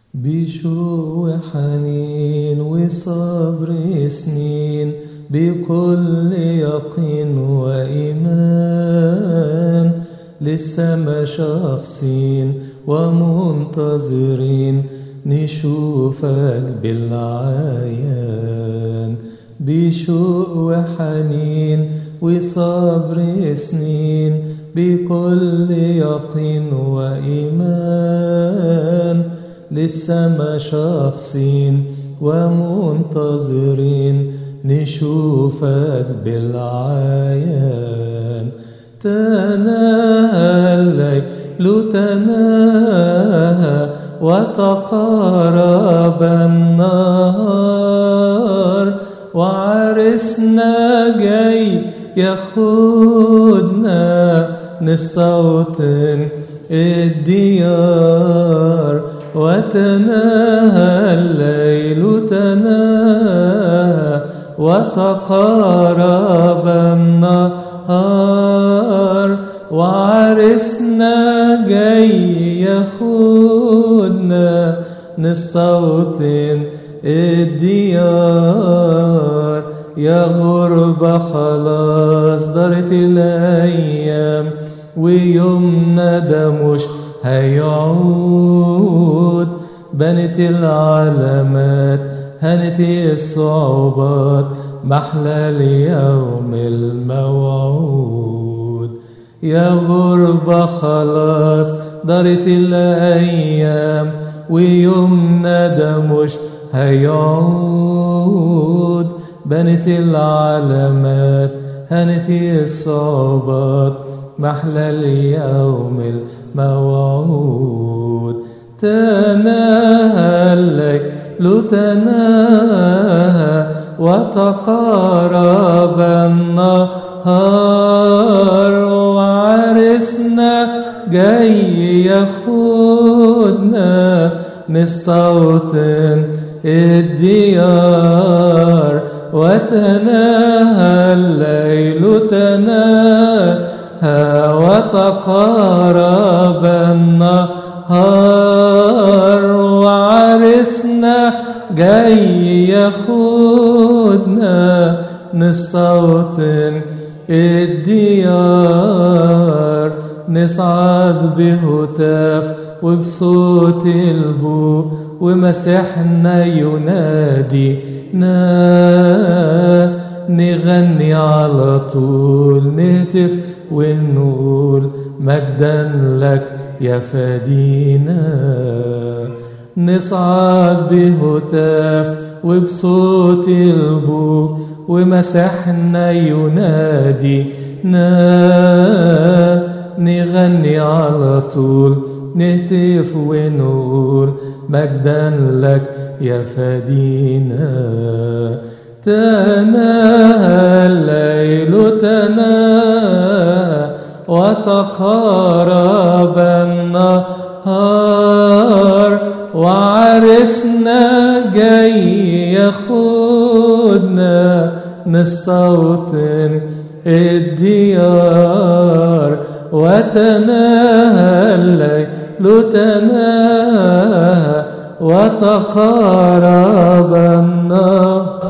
بشوق وحنين وصبر سنين بكل يقين وإيمان لسه شخصين ومنتظرين نشوفك بالعيان بشوق وحنين وصبر سنين بكل يقين وإيمان لسه شخصين ومنتظرين نشوفك بالعيان تناهى الليل تناهى وتقارب النهار وعرسنا جاي ياخدنا نستوطن الديار وتناهى الليل تناهى وتقارب النهار وعرسنا جاي ياخدنا نستوطن الديار يا غربة خلاص دارت الأيام ويومنا ده مش هيعود بنت العلامات هنت الصعوبات محلى اليوم الموعود يا غربة خلاص دارت الأيام ويومنا ده مش هيعود بنت العلامات هنت الصعوبات محلى اليوم الموعود تناهى الليل تناهى وتقارب النهار وعرسنا جاي ياخدنا نستوطن الديار وتناهى الليل تناهى وتقارب النهار وعرسنا جاي ياخدنا نستوطن الديار نصعد بهتاف وبصوت البو ومسيحنا ينادي نا نغني على طول نهتف ونقول مجدا لك يا فدينا نصعد بهتاف وبصوت البو ومسيحنا ينادي نا نغني على طول نهتف ونقول مجدا لك يا فدينا تناهى الليل تناهى وتقارب النهار وعرسنا جاي ياخدنا نستوطن الديار وتناهى الليل تناهى وتقارب النار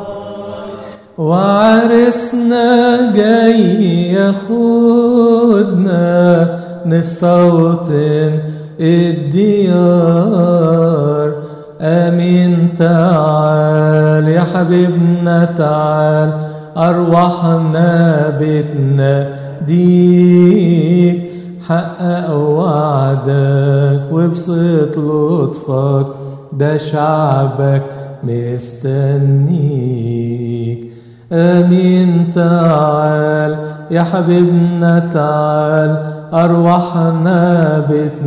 وعرسنا جاي ياخدنا نستوطن الديار امين تعال يا حبيبنا تعال ارواحنا بتناديك حقق وعدك وبسط لطفك ده شعبك مستنيك امين تعال يا حبيبنا تعال ارواحنا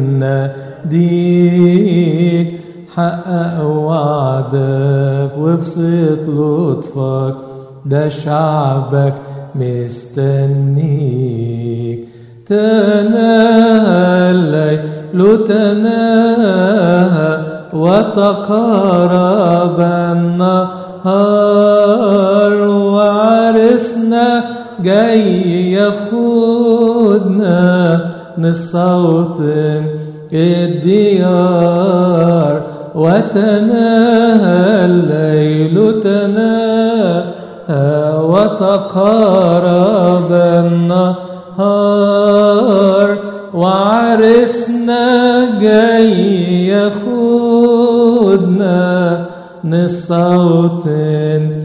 بتناديك حقق وعدك وبسط لطفك ده شعبك مستنيك تناهى الليل تناهى وتقارب النهار وعرسنا جاي ياخدنا نستوطن الديار وتناهى الليل تناهى وتقارب النهار وعرسنا جاي ياخدنا نستوطن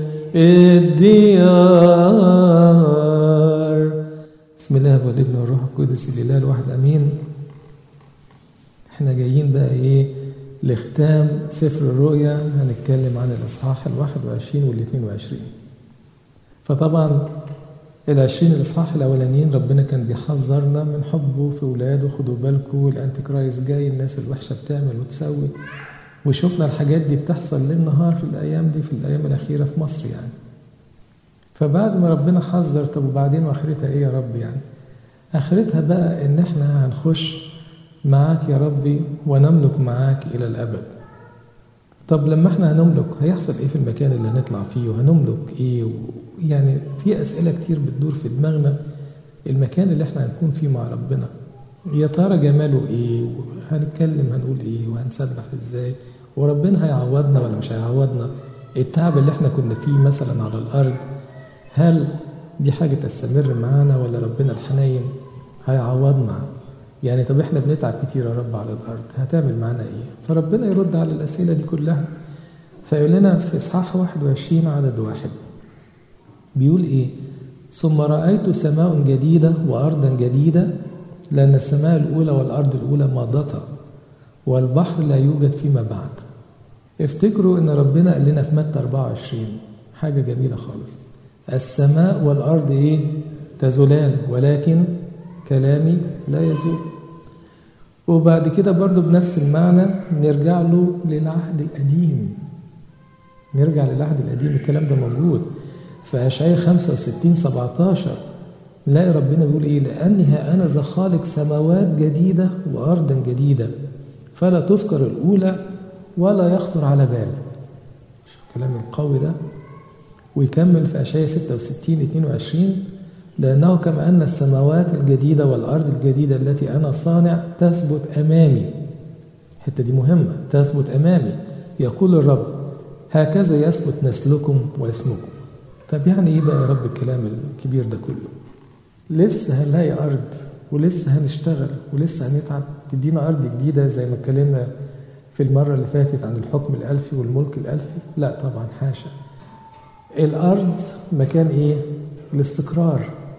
الديار بسم الله والابن والروح القدس الاله الواحد امين احنا جايين بقى ايه لختام سفر الرؤيا هنتكلم عن الاصحاح الواحد وعشرين والاثنين وعشرين فطبعا العشرين الاصحاح الاولانيين ربنا كان بيحذرنا من حبه في ولاده خدوا بالكم الانتي كرايست جاي الناس الوحشه بتعمل وتسوي وشفنا الحاجات دي بتحصل ليل نهار في الايام دي في الايام الاخيره في مصر يعني فبعد ما ربنا حذر طب وبعدين واخرتها ايه يا رب يعني اخرتها بقى ان احنا هنخش معاك يا ربي ونملك معاك الى الابد طب لما احنا هنملك هيحصل ايه في المكان اللي هنطلع فيه وهنملك ايه و... يعني في اسئله كتير بتدور في دماغنا المكان اللي احنا هنكون فيه مع ربنا يا ترى جماله ايه وهنتكلم هنقول ايه وهنسبح ازاي وربنا هيعوضنا ولا مش هيعوضنا التعب اللي احنا كنا فيه مثلا على الارض هل دي حاجه تستمر معانا ولا ربنا الحنين هيعوضنا يعني طب احنا بنتعب كتير يا رب على الارض هتعمل معانا ايه فربنا يرد على الاسئله دي كلها فيقول لنا في اصحاح 21 عدد واحد بيقول ايه ثم رايت سماء جديده وارضا جديده لان السماء الاولى والارض الاولى مضتا والبحر لا يوجد فيما بعد افتكروا ان ربنا قال لنا في متى 24 حاجه جميله خالص السماء والارض ايه تزولان ولكن كلامي لا يزول وبعد كده برضو بنفس المعنى نرجع له للعهد القديم نرجع للعهد القديم الكلام ده موجود في أشعياء 65 17 نلاقي ربنا بيقول إيه لأني ها أنا ذا خالق سماوات جديدة وأرضا جديدة فلا تذكر الأولى ولا يخطر على بال شوف الكلام القوي ده ويكمل في أشعياء 66 22 لأنه كما أن السماوات الجديدة والأرض الجديدة التي أنا صانع تثبت أمامي الحتة دي مهمة تثبت أمامي يقول الرب هكذا يثبت نسلكم واسمكم طب يعني إيه بقى يا رب الكلام الكبير ده كله لسه هنلاقي أرض ولسه هنشتغل ولسه هنتعب تدينا أرض جديدة زي ما اتكلمنا في المرة اللي فاتت عن الحكم الألفي والملك الألفي لا طبعا حاشا الأرض مكان إيه؟ الاستقرار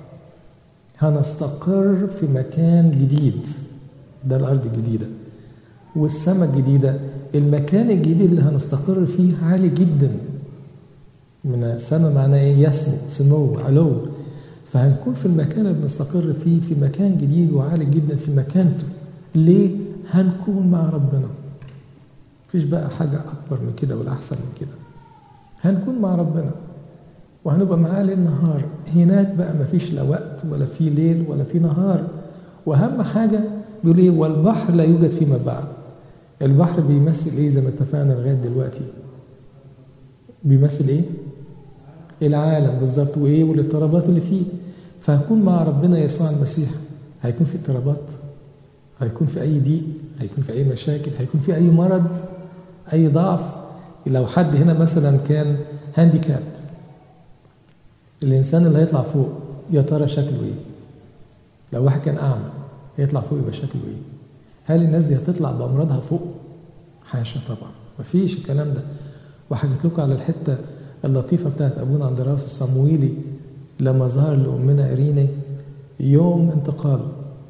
هنستقر في مكان جديد ده الأرض الجديدة والسماء الجديدة المكان الجديد اللي هنستقر فيه عالي جدا من السماء معناه ايه يسمو سمو علو فهنكون في المكان اللي بنستقر فيه في مكان جديد وعالي جدا في مكانته ليه هنكون مع ربنا مفيش بقى حاجة أكبر من كده ولا أحسن من كده هنكون مع ربنا وهنبقى معاه ليل نهار هناك بقى مفيش لا وقت ولا في ليل ولا في نهار واهم حاجه بيقول ايه والبحر لا يوجد فيما بعد البحر بيمثل ايه زي ما اتفقنا لغايه دلوقتي بيمثل ايه العالم بالظبط وايه والاضطرابات اللي فيه فهنكون مع ربنا يسوع المسيح هيكون في اضطرابات هيكون في اي ضيق هيكون في اي مشاكل هيكون في اي مرض اي ضعف لو حد هنا مثلا كان هانديكاب الانسان اللي هيطلع فوق يا ترى شكله ايه لو واحد كان اعمى يطلع فوق يبقى شكله ايه هل الناس دي هتطلع بامراضها فوق حاشا طبعا مفيش الكلام ده وحكيت لكم على الحته اللطيفه بتاعت ابونا اندراوس الصمويلي لما ظهر لامنا اريني يوم انتقاله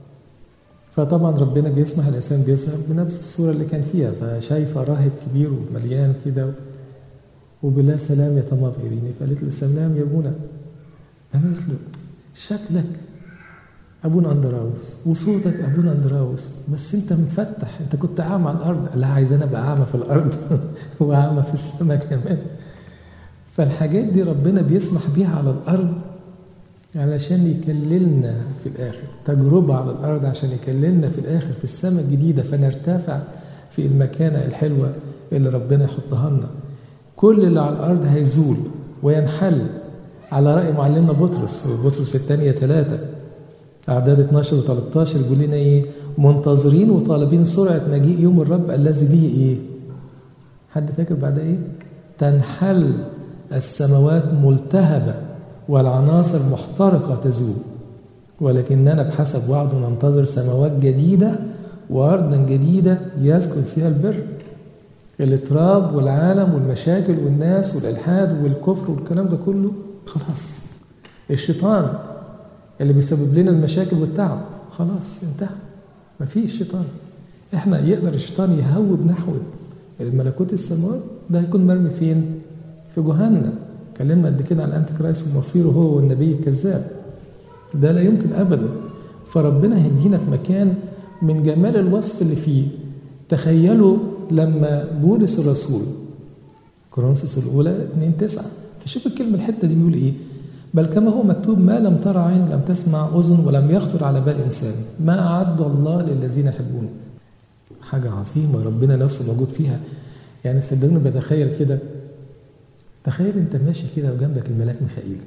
فطبعا ربنا بيسمح الانسان بيظهر بنفس الصوره اللي كان فيها فشايفه راهب كبير ومليان كده وبلا سلام يا طماف إيريني فقالت له سلام يا ابونا أنا قلت له شكلك أبونا أندراوس وصوتك أبونا أندراوس بس أنت مفتح أنت كنت أعمى على الأرض لا عايز أنا أبقى أعمى في الأرض وأعمى في السماء كمان فالحاجات دي ربنا بيسمح بيها على الأرض علشان يكللنا في الآخر تجربة على الأرض عشان يكللنا في الآخر في السماء الجديدة فنرتفع في المكانة الحلوة اللي ربنا يحطها لنا كل اللي على الأرض هيزول وينحل على رأي معلمنا بطرس في بطرس الثانية ثلاثة أعداد 12 و 13 يقول لنا إيه منتظرين وطالبين سرعة مجيء يوم الرب الذي به إيه حد فاكر بعد ايه تنحل السماوات ملتهبة والعناصر محترقة تزول ولكننا بحسب وعده ننتظر سماوات جديدة وأرضا جديدة يسكن فيها البر الاضطراب والعالم والمشاكل والناس والإلحاد والكفر والكلام ده كله خلاص الشيطان اللي بيسبب لنا المشاكل والتعب خلاص انتهى مفيش شيطان احنا يقدر الشيطان يهوب نحو الملكوت السماوات ده هيكون مرمي فين؟ في جهنم اتكلمنا قد كده عن الانتي كرايست ومصيره هو والنبي الكذاب ده لا يمكن ابدا فربنا هيدينا في مكان من جمال الوصف اللي فيه تخيلوا لما بولس الرسول كورنثوس الاولى 2 9 فشوف الكلمه الحته دي بيقول ايه بل كما هو مكتوب ما لم ترى عين لم تسمع اذن ولم يخطر على بال انسان ما اعد الله للذين يحبونه حاجه عظيمه ربنا نفسه موجود فيها يعني صدقوني بتخيل كده تخيل انت ماشي كده وجنبك الملاك ميخائيل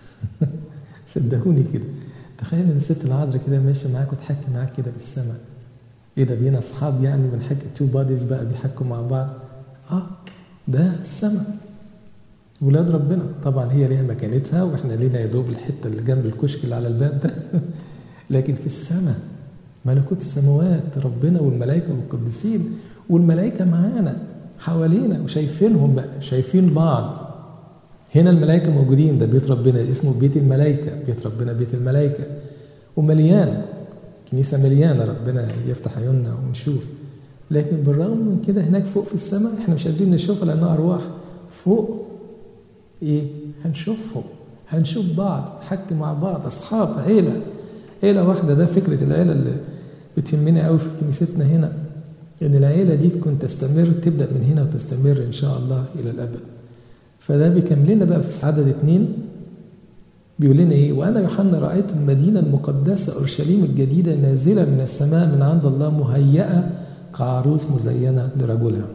صدقوني كده تخيل ان الست العذراء كده ماشيه معاك وتحكي معاك كده في السماء ايه ده بينا اصحاب يعني بنحكي تو باديز بقى بيحكوا مع بعض اه ده السماء ولاد ربنا طبعا هي ليها مكانتها واحنا لينا يا دوب الحته اللي جنب الكشك اللي على الباب ده لكن في السماء ملكوت السماوات ربنا والملائكه والقديسين والملائكه معانا حوالينا وشايفينهم بقى شايفين بعض هنا الملائكه موجودين ده بيت ربنا اسمه بيت الملائكه بيت ربنا بيت الملائكه ومليان كنيسه مليانه ربنا يفتح عيوننا ونشوف لكن بالرغم من كده هناك فوق في السماء احنا مش قادرين نشوفها لانها ارواح فوق ايه هنشوفهم هنشوف بعض نحكي مع بعض اصحاب عيله عيله واحده ده فكره العيله اللي بتهمنا قوي في كنيستنا هنا ان العيله دي تكون تستمر تبدا من هنا وتستمر ان شاء الله الى الابد فده بيكمل لنا بقى في عدد اتنين بيقول لنا ايه وانا يوحنا رايت المدينه المقدسه اورشليم الجديده نازله من السماء من عند الله مهيئه كعروس مزينه لرجلها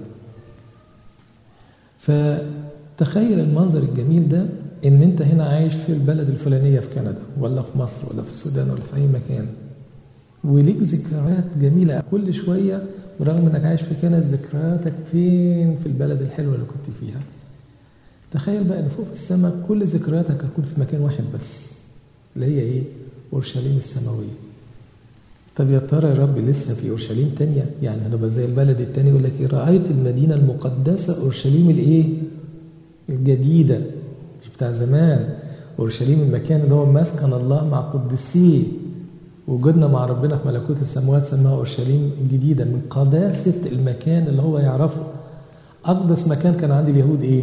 فتخيل المنظر الجميل ده ان انت هنا عايش في البلد الفلانيه في كندا ولا في مصر ولا في السودان ولا في اي مكان وليك ذكريات جميله كل شويه ورغم انك عايش في كندا ذكرياتك فين في البلد الحلوه اللي كنت فيها تخيل بقى ان فوق في السماء كل ذكرياتك هتكون في مكان واحد بس اللي هي ايه اورشليم السماويه طب يا ترى يا رب لسه في اورشليم تانية يعني هنبقى زي البلد التاني يقول لك ايه رايت المدينه المقدسه اورشليم الايه الجديده مش بتاع زمان اورشليم المكان اللي هو مسكن الله مع قدسيه وجودنا مع ربنا في ملكوت السماوات سماها اورشليم الجديده من قداسه المكان اللي هو يعرفه اقدس مكان كان عند اليهود ايه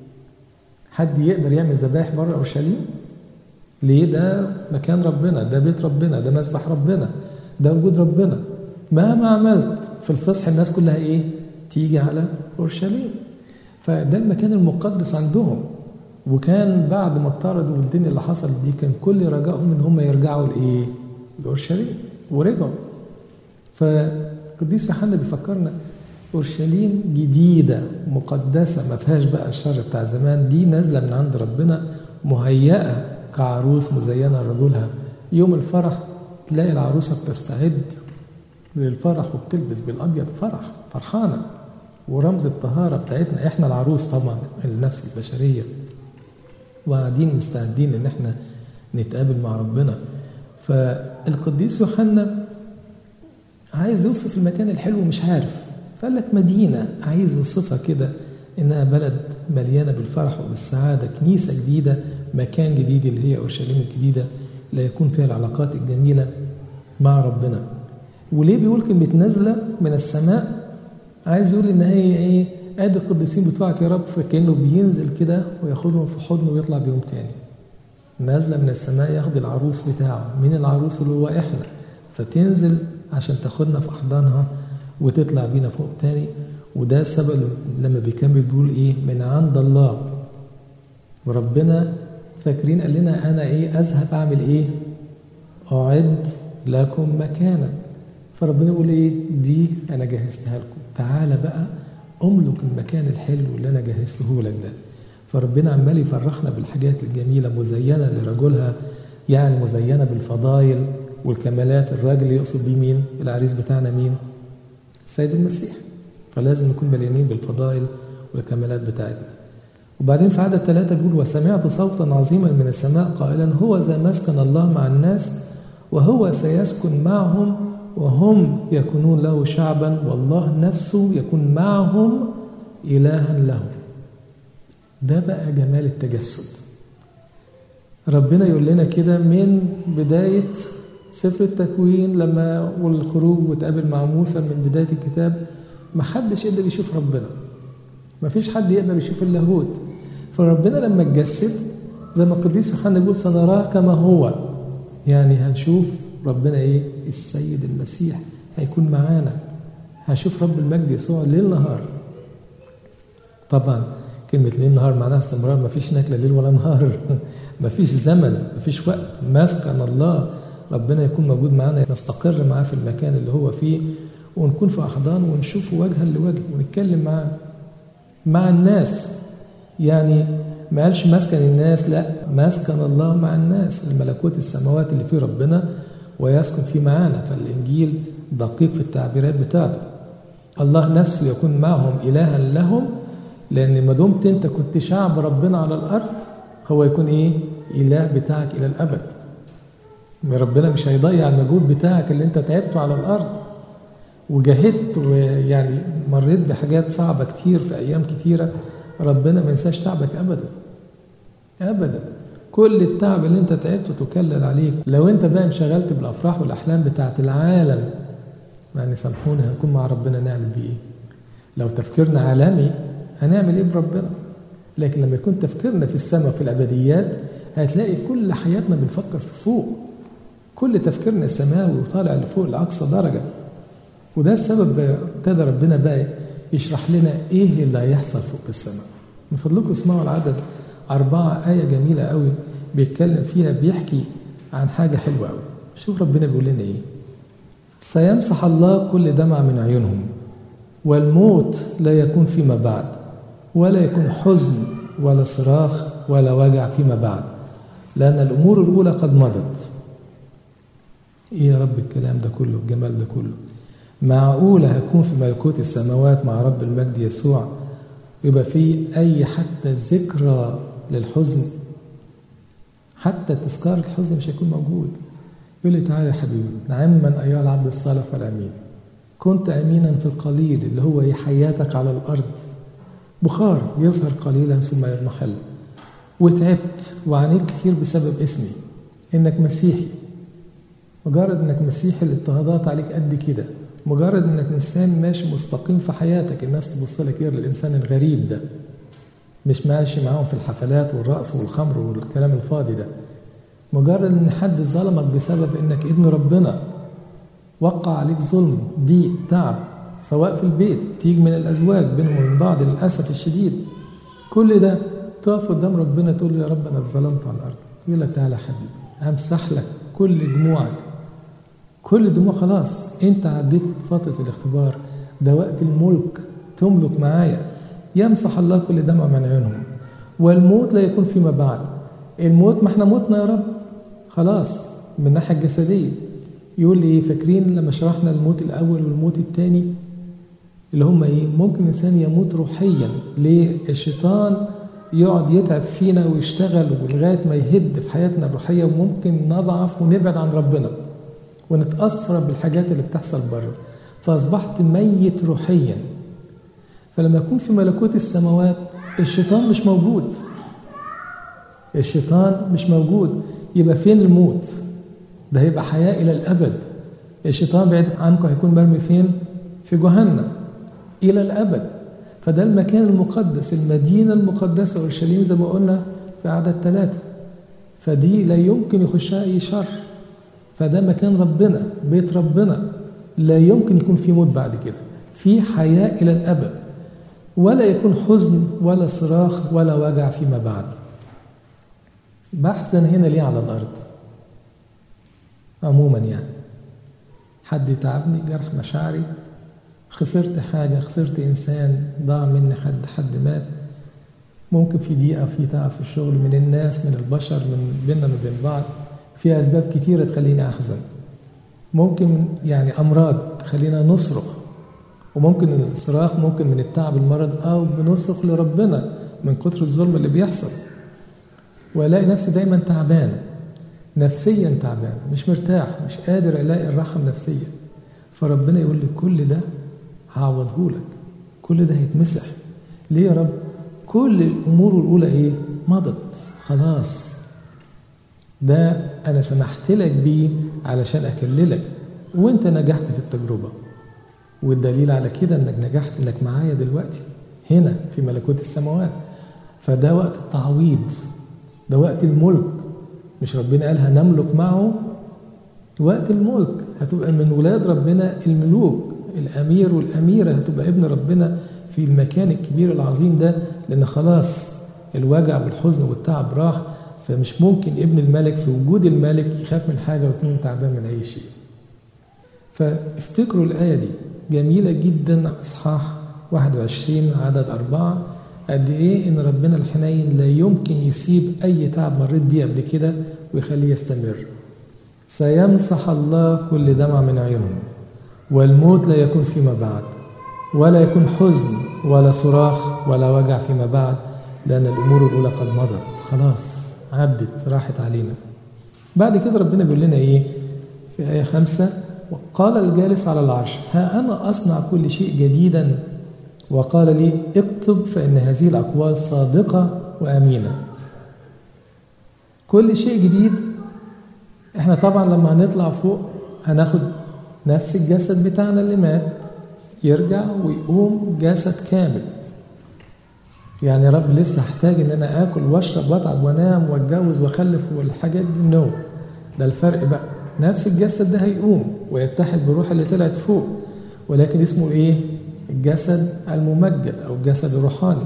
حد يقدر يعمل ذبائح بره اورشليم ليه ده مكان ربنا ده بيت ربنا ده مسبح ربنا ده وجود ربنا مهما عملت في الفصح الناس كلها ايه تيجي على اورشليم فده المكان المقدس عندهم وكان بعد ما اطردوا الدنيا اللي حصلت دي كان كل رجائهم ان هم يرجعوا لايه لاورشليم ورجعوا فالقديس يوحنا بيفكرنا اورشليم جديده مقدسه ما فيهاش بقى الشر بتاع زمان دي نازله من عند ربنا مهيئه كعروس مزينه لرجلها يوم الفرح تلاقي العروسه بتستعد للفرح وبتلبس بالابيض فرح فرحانه ورمز الطهاره بتاعتنا احنا العروس طبعا النفس البشريه وقاعدين مستعدين ان احنا نتقابل مع ربنا فالقديس يوحنا عايز يوصف المكان الحلو مش عارف فقال لك مدينه عايز يوصفها كده انها بلد مليانه بالفرح وبالسعاده كنيسه جديده مكان جديد اللي هي اورشليم الجديده لا يكون فيها العلاقات الجميله مع ربنا وليه بيقول كلمه نازله من السماء عايز يقول ان هي ايه ادي القديسين بتوعك يا رب فكانه بينزل كده وياخدهم في حضنه ويطلع بيهم تاني نازله من السماء ياخد العروس بتاعه مين العروس اللي هو احنا فتنزل عشان تاخدنا في احضانها وتطلع بينا فوق تاني وده السبب لما بيكمل بيقول ايه من عند الله وربنا فاكرين قال لنا انا ايه اذهب اعمل ايه اعد لكم مكانا فربنا يقول ايه دي انا جهزتها لكم تعالى بقى املك المكان الحلو اللي انا جهزته لك ده فربنا عمال يفرحنا بالحاجات الجميله مزينه لرجلها يعني مزينه بالفضائل والكمالات الراجل يقصد بيه مين العريس بتاعنا مين السيد المسيح فلازم نكون مليانين بالفضائل والكمالات بتاعتنا وبعدين في عدد ثلاثة بيقول وسمعت صوتا عظيما من السماء قائلا هو ذا مسكن الله مع الناس وهو سيسكن معهم وهم يكونون له شعبا والله نفسه يكون معهم إلها لهم ده بقى جمال التجسد ربنا يقول لنا كده من بداية سفر التكوين لما والخروج وتقابل مع موسى من بداية الكتاب ما حدش يقدر يشوف ربنا ما فيش حد يقدر يشوف اللاهوت فربنا لما اتجسد زي ما القديس يوحنا بيقول سنراه كما هو يعني هنشوف ربنا ايه السيد المسيح هيكون معانا هشوف رب المجد يسوع ليل نهار طبعا كلمة ليل نهار معناها استمرار ما فيش نكلة ليل ولا نهار ما فيش زمن ما فيش وقت مسكن الله ربنا يكون موجود معانا نستقر معاه في المكان اللي هو فيه ونكون في أحضان ونشوفه وجها لوجه ونتكلم معاه مع الناس يعني ما قالش مسكن الناس لا مسكن الله مع الناس الملكوت السماوات اللي فيه ربنا ويسكن فيه معانا فالإنجيل دقيق في التعبيرات بتاعته الله نفسه يكون معهم إلها لهم لأن ما دمت أنت كنت شعب ربنا على الأرض هو يكون إيه؟ إله بتاعك إلى الأبد ربنا مش هيضيع المجهود بتاعك اللي أنت تعبته على الأرض وجاهدت ويعني مريت بحاجات صعبة كتير في أيام كتيرة ربنا ما ينساش تعبك أبدا أبدا كل التعب اللي أنت تعبته تكلل عليك لو أنت بقى انشغلت بالأفراح والأحلام بتاعت العالم يعني سامحوني هنكون مع ربنا نعمل بيه إيه لو تفكيرنا عالمي هنعمل إيه بربنا لكن لما يكون تفكيرنا في السماء في الأبديات هتلاقي كل حياتنا بنفكر في فوق كل تفكيرنا سماوي وطالع لفوق لأقصى درجة وده السبب ابتدى ربنا بقى يشرح لنا ايه اللي هيحصل فوق السماء من فضلكم اسمعوا العدد أربعة آية جميلة قوي بيتكلم فيها بيحكي عن حاجة حلوة قوي شوف ربنا بيقول لنا ايه سيمسح الله كل دمع من عيونهم والموت لا يكون فيما بعد ولا يكون حزن ولا صراخ ولا وجع فيما بعد لأن الأمور الأولى قد مضت إيه يا رب الكلام ده كله الجمال ده كله معقولة هكون في ملكوت السماوات مع رب المجد يسوع يبقى في أي حتى ذكرى للحزن حتى تذكار الحزن مش هيكون موجود يقول لي تعالى يا حبيبي نعما أيها العبد الصالح والأمين كنت أمينا في القليل اللي هو حياتك على الأرض بخار يظهر قليلا ثم يضمحل وتعبت وعانيت كتير بسبب اسمي إنك مسيحي مجرد إنك مسيحي الاضطهادات عليك قد كده مجرد انك انسان ماشي مستقيم في حياتك الناس تبص لك كده للانسان الغريب ده مش ماشي معاهم في الحفلات والرقص والخمر والكلام الفاضي ده مجرد ان حد ظلمك بسبب انك ابن ربنا وقع عليك ظلم ضيق تعب سواء في البيت تيجي من الازواج بينهم وبين بعض للاسف الشديد كل ده تقف قدام ربنا تقول له يا رب انا اتظلمت على الارض يقول لك تعالى يا حبيبي همسح لك كل دموعك كل الدموع خلاص انت عديت فترة الاختبار ده وقت الملك تملك معايا يمسح الله كل دمع من عيونهم والموت لا يكون فيما بعد الموت ما احنا متنا يا رب خلاص من الناحية الجسدية يقول لي ايه فاكرين لما شرحنا الموت الأول والموت الثاني اللي هم ايه ممكن الإنسان يموت روحيا ليه الشيطان يقعد يتعب فينا ويشتغل لغاية ما يهد في حياتنا الروحية وممكن نضعف ونبعد عن ربنا ونتأثر بالحاجات اللي بتحصل بره فأصبحت ميت روحيا فلما يكون في ملكوت السماوات الشيطان مش موجود الشيطان مش موجود يبقى فين الموت ده هيبقى حياة إلى الأبد الشيطان بعيد عنكم هيكون مرمي فين في جهنم إلى الأبد فده المكان المقدس المدينة المقدسة أورشليم زي ما قلنا في عدد ثلاثة فدي لا يمكن يخشها أي شر فده مكان ربنا بيت ربنا لا يمكن يكون فيه موت بعد كده في حياة إلى الأبد ولا يكون حزن ولا صراخ ولا وجع فيما بعد بحثا هنا ليه على الأرض عموما يعني حد يتعبني جرح مشاعري خسرت حاجة خسرت إنسان ضاع مني حد حد مات ممكن في ضيقة في تعب في الشغل من الناس من البشر من بيننا وبين بعض في أسباب كتيرة تخليني أحزن ممكن يعني أمراض تخلينا نصرخ وممكن الصراخ ممكن من التعب المرض أو بنصرخ لربنا من كتر الظلم اللي بيحصل وألاقي نفسي دايما تعبان نفسيا تعبان مش مرتاح مش قادر ألاقي الراحة النفسية فربنا يقول لي كل ده هعوضه لك كل ده هيتمسح ليه يا رب كل الأمور الأولى إيه مضت خلاص ده أنا سمحت لك بيه علشان أكللك وأنت نجحت في التجربة والدليل على كده إنك نجحت إنك معايا دلوقتي هنا في ملكوت السماوات فده وقت التعويض ده وقت الملك مش ربنا قال هنملك معه وقت الملك هتبقى من ولاد ربنا الملوك الأمير والأميرة هتبقى ابن ربنا في المكان الكبير العظيم ده لأن خلاص الوجع والحزن والتعب راح فمش ممكن ابن الملك في وجود الملك يخاف من حاجة ويكون تعبان من أي شيء فافتكروا الآية دي جميلة جدا إصحاح 21 عدد أربعة قد إيه إن ربنا الحنين لا يمكن يسيب أي تعب مريت بيه قبل كده ويخليه يستمر سيمسح الله كل دمع من عيونهم والموت لا يكون فيما بعد ولا يكون حزن ولا صراخ ولا وجع فيما بعد لأن الأمور الأولى قد مضت خلاص عدت راحت علينا بعد كده ربنا بيقول لنا إيه في آية خمسة قال الجالس على العرش ها أنا أصنع كل شيء جديدا وقال لي اكتب فإن هذه الأقوال صادقة وأمينة كل شيء جديد احنا طبعا لما هنطلع فوق هناخد نفس الجسد بتاعنا اللي مات يرجع ويقوم جسد كامل يعني يا رب لسه هحتاج ان انا اكل واشرب واتعب وانام واتجوز واخلف والحاجات دي نو ده الفرق بقى نفس الجسد ده هيقوم ويتحد بالروح اللي طلعت فوق ولكن اسمه ايه الجسد الممجد او الجسد الروحاني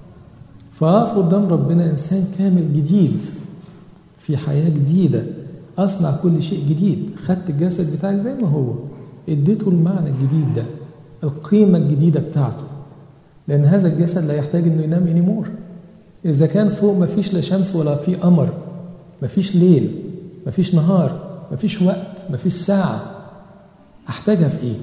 فاقف قدام ربنا انسان كامل جديد في حياه جديده اصنع كل شيء جديد خدت الجسد بتاعك زي ما هو اديته المعنى الجديد ده القيمه الجديده بتاعته لان هذا الجسد لا يحتاج انه ينام انيمور اذا كان فوق ما فيش لا شمس ولا في قمر ما فيش ليل ما فيش نهار ما فيش وقت ما فيش ساعه احتاجها في ايه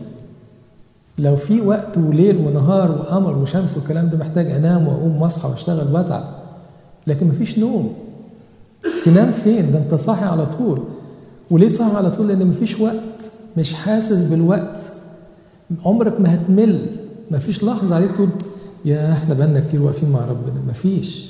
لو في وقت وليل ونهار وقمر وشمس والكلام ده محتاج انام واقوم واصحى واشتغل واتعب لكن مفيش نوم تنام فين ده انت صاحي على طول وليه صاحي على طول لان مفيش وقت مش حاسس بالوقت عمرك ما هتمل مفيش لحظه عليك تقول يا احنا بقالنا كتير واقفين مع ربنا مفيش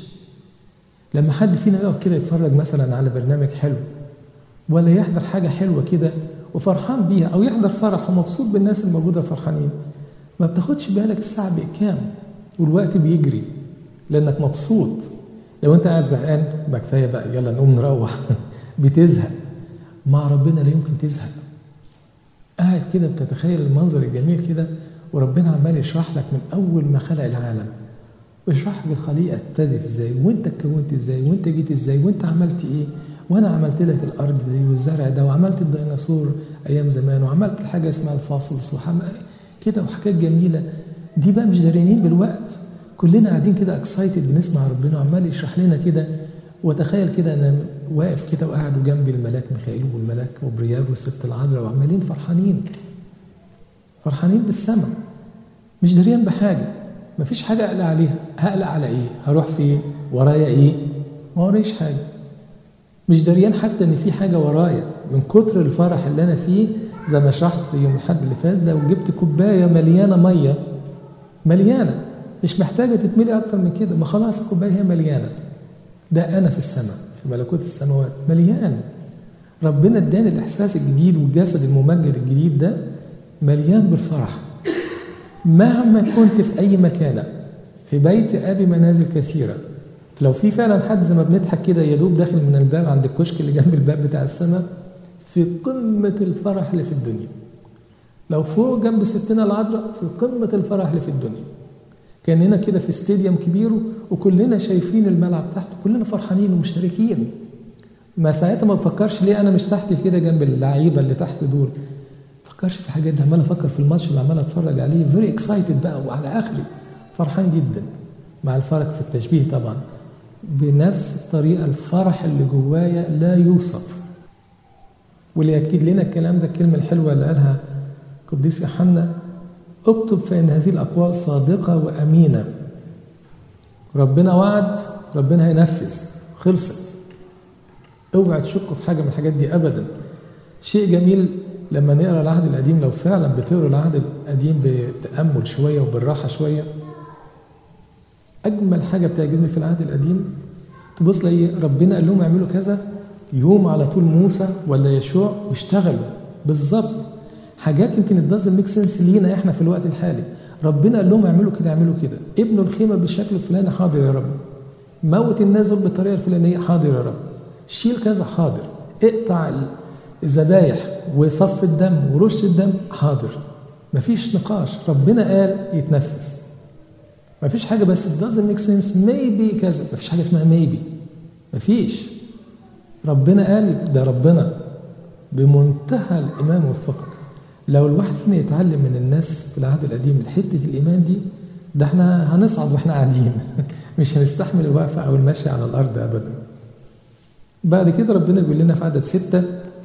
لما حد فينا يقف كده يتفرج مثلا على برنامج حلو ولا يحضر حاجه حلوه كده وفرحان بيها او يحضر فرح ومبسوط بالناس الموجوده فرحانين ما بتاخدش بالك الساعه بكام والوقت بيجري لانك مبسوط لو انت قاعد زهقان ما كفايه بقى يلا نقوم نروح بتزهق مع ربنا لا يمكن تزهق قاعد كده بتتخيل المنظر الجميل كده وربنا عمال يشرح لك من اول ما خلق العالم ويشرح لك الخليقه ابتدت ازاي وانت اتكونت ازاي وانت جيت ازاي وانت عملت ايه وانا عملت لك الارض دي والزرع ده وعملت الديناصور ايام زمان وعملت حاجه اسمها الفاصلس وحم... كده وحاجات جميله دي بقى مش داريانين بالوقت كلنا قاعدين كده اكسايتد بنسمع ربنا وعمال يشرح لنا كده وتخيل كده انا واقف كده وقاعد جنبي الملاك ميخائيل والملاك وبريال والست العذراء وعمالين فرحانين فرحانين بالسماء مش داريان بحاجه مفيش حاجه اقلق عليها هقلق على ايه هروح فين ورايا ايه ما وريش حاجه مش دريان حتى ان في حاجه ورايا من كتر الفرح اللي انا فيه زي ما شرحت يوم الحد اللي فات لو جبت كوبايه مليانه ميه مليانه مش محتاجه تتملي اكتر من كده ما خلاص الكوبايه هي مليانه ده انا في السماء في ملكوت السماوات مليان ربنا اداني الاحساس الجديد والجسد الممجد الجديد ده مليان بالفرح مهما كنت في اي مكان في بيت ابي منازل كثيره لو في فعلا حد زي ما بنضحك كده يا دوب داخل من الباب عند الكشك اللي جنب الباب بتاع السماء في قمة الفرح اللي في الدنيا لو فوق جنب ستنا العذراء في قمة الفرح اللي في الدنيا كأننا كده في استاديوم كبير وكلنا شايفين الملعب تحت كلنا فرحانين ومشتركين ما ساعتها ما بفكرش ليه انا مش تحت كده جنب اللعيبه اللي تحت دول فكرش في الحاجات دي عمال افكر في الماتش اللي عمال اتفرج عليه فيري اكسايتد بقى وعلى اخري فرحان جدا مع الفرق في التشبيه طبعا بنفس الطريقة الفرح اللي جوايا لا يوصف واللي يأكد لنا الكلام ده الكلمة الحلوة اللي قالها قديس يوحنا اكتب فإن هذه الأقوال صادقة وأمينة ربنا وعد ربنا هينفذ خلصت اوعى تشكوا في حاجة من الحاجات دي أبدا شيء جميل لما نقرا العهد القديم لو فعلا بتقرا العهد القديم بتأمل شوية وبالراحة شوية أجمل حاجة بتعجبني في العهد القديم تبص لي ربنا قال لهم اعملوا كذا يوم على طول موسى ولا يشوع واشتغلوا بالظبط حاجات يمكن الدازن ميك سنس لينا احنا في الوقت الحالي ربنا قال لهم اعملوا كده اعملوا كده ابنوا الخيمه بالشكل الفلاني حاضر يا رب موت الناس دول بالطريقه الفلانيه حاضر يا رب شيل كذا حاضر اقطع الذبايح وصف الدم ورش الدم حاضر مفيش نقاش ربنا قال يتنفذ مفيش حاجه بس it doesn't make sense maybe كذا مفيش حاجه اسمها maybe مفيش ربنا قال ده ربنا بمنتهى الايمان والثقه لو الواحد فينا يتعلم من الناس في العهد القديم حته الايمان دي ده احنا هنصعد واحنا قاعدين مش هنستحمل الوقفه او المشي على الارض ابدا بعد كده ربنا بيقول لنا في عدد ستة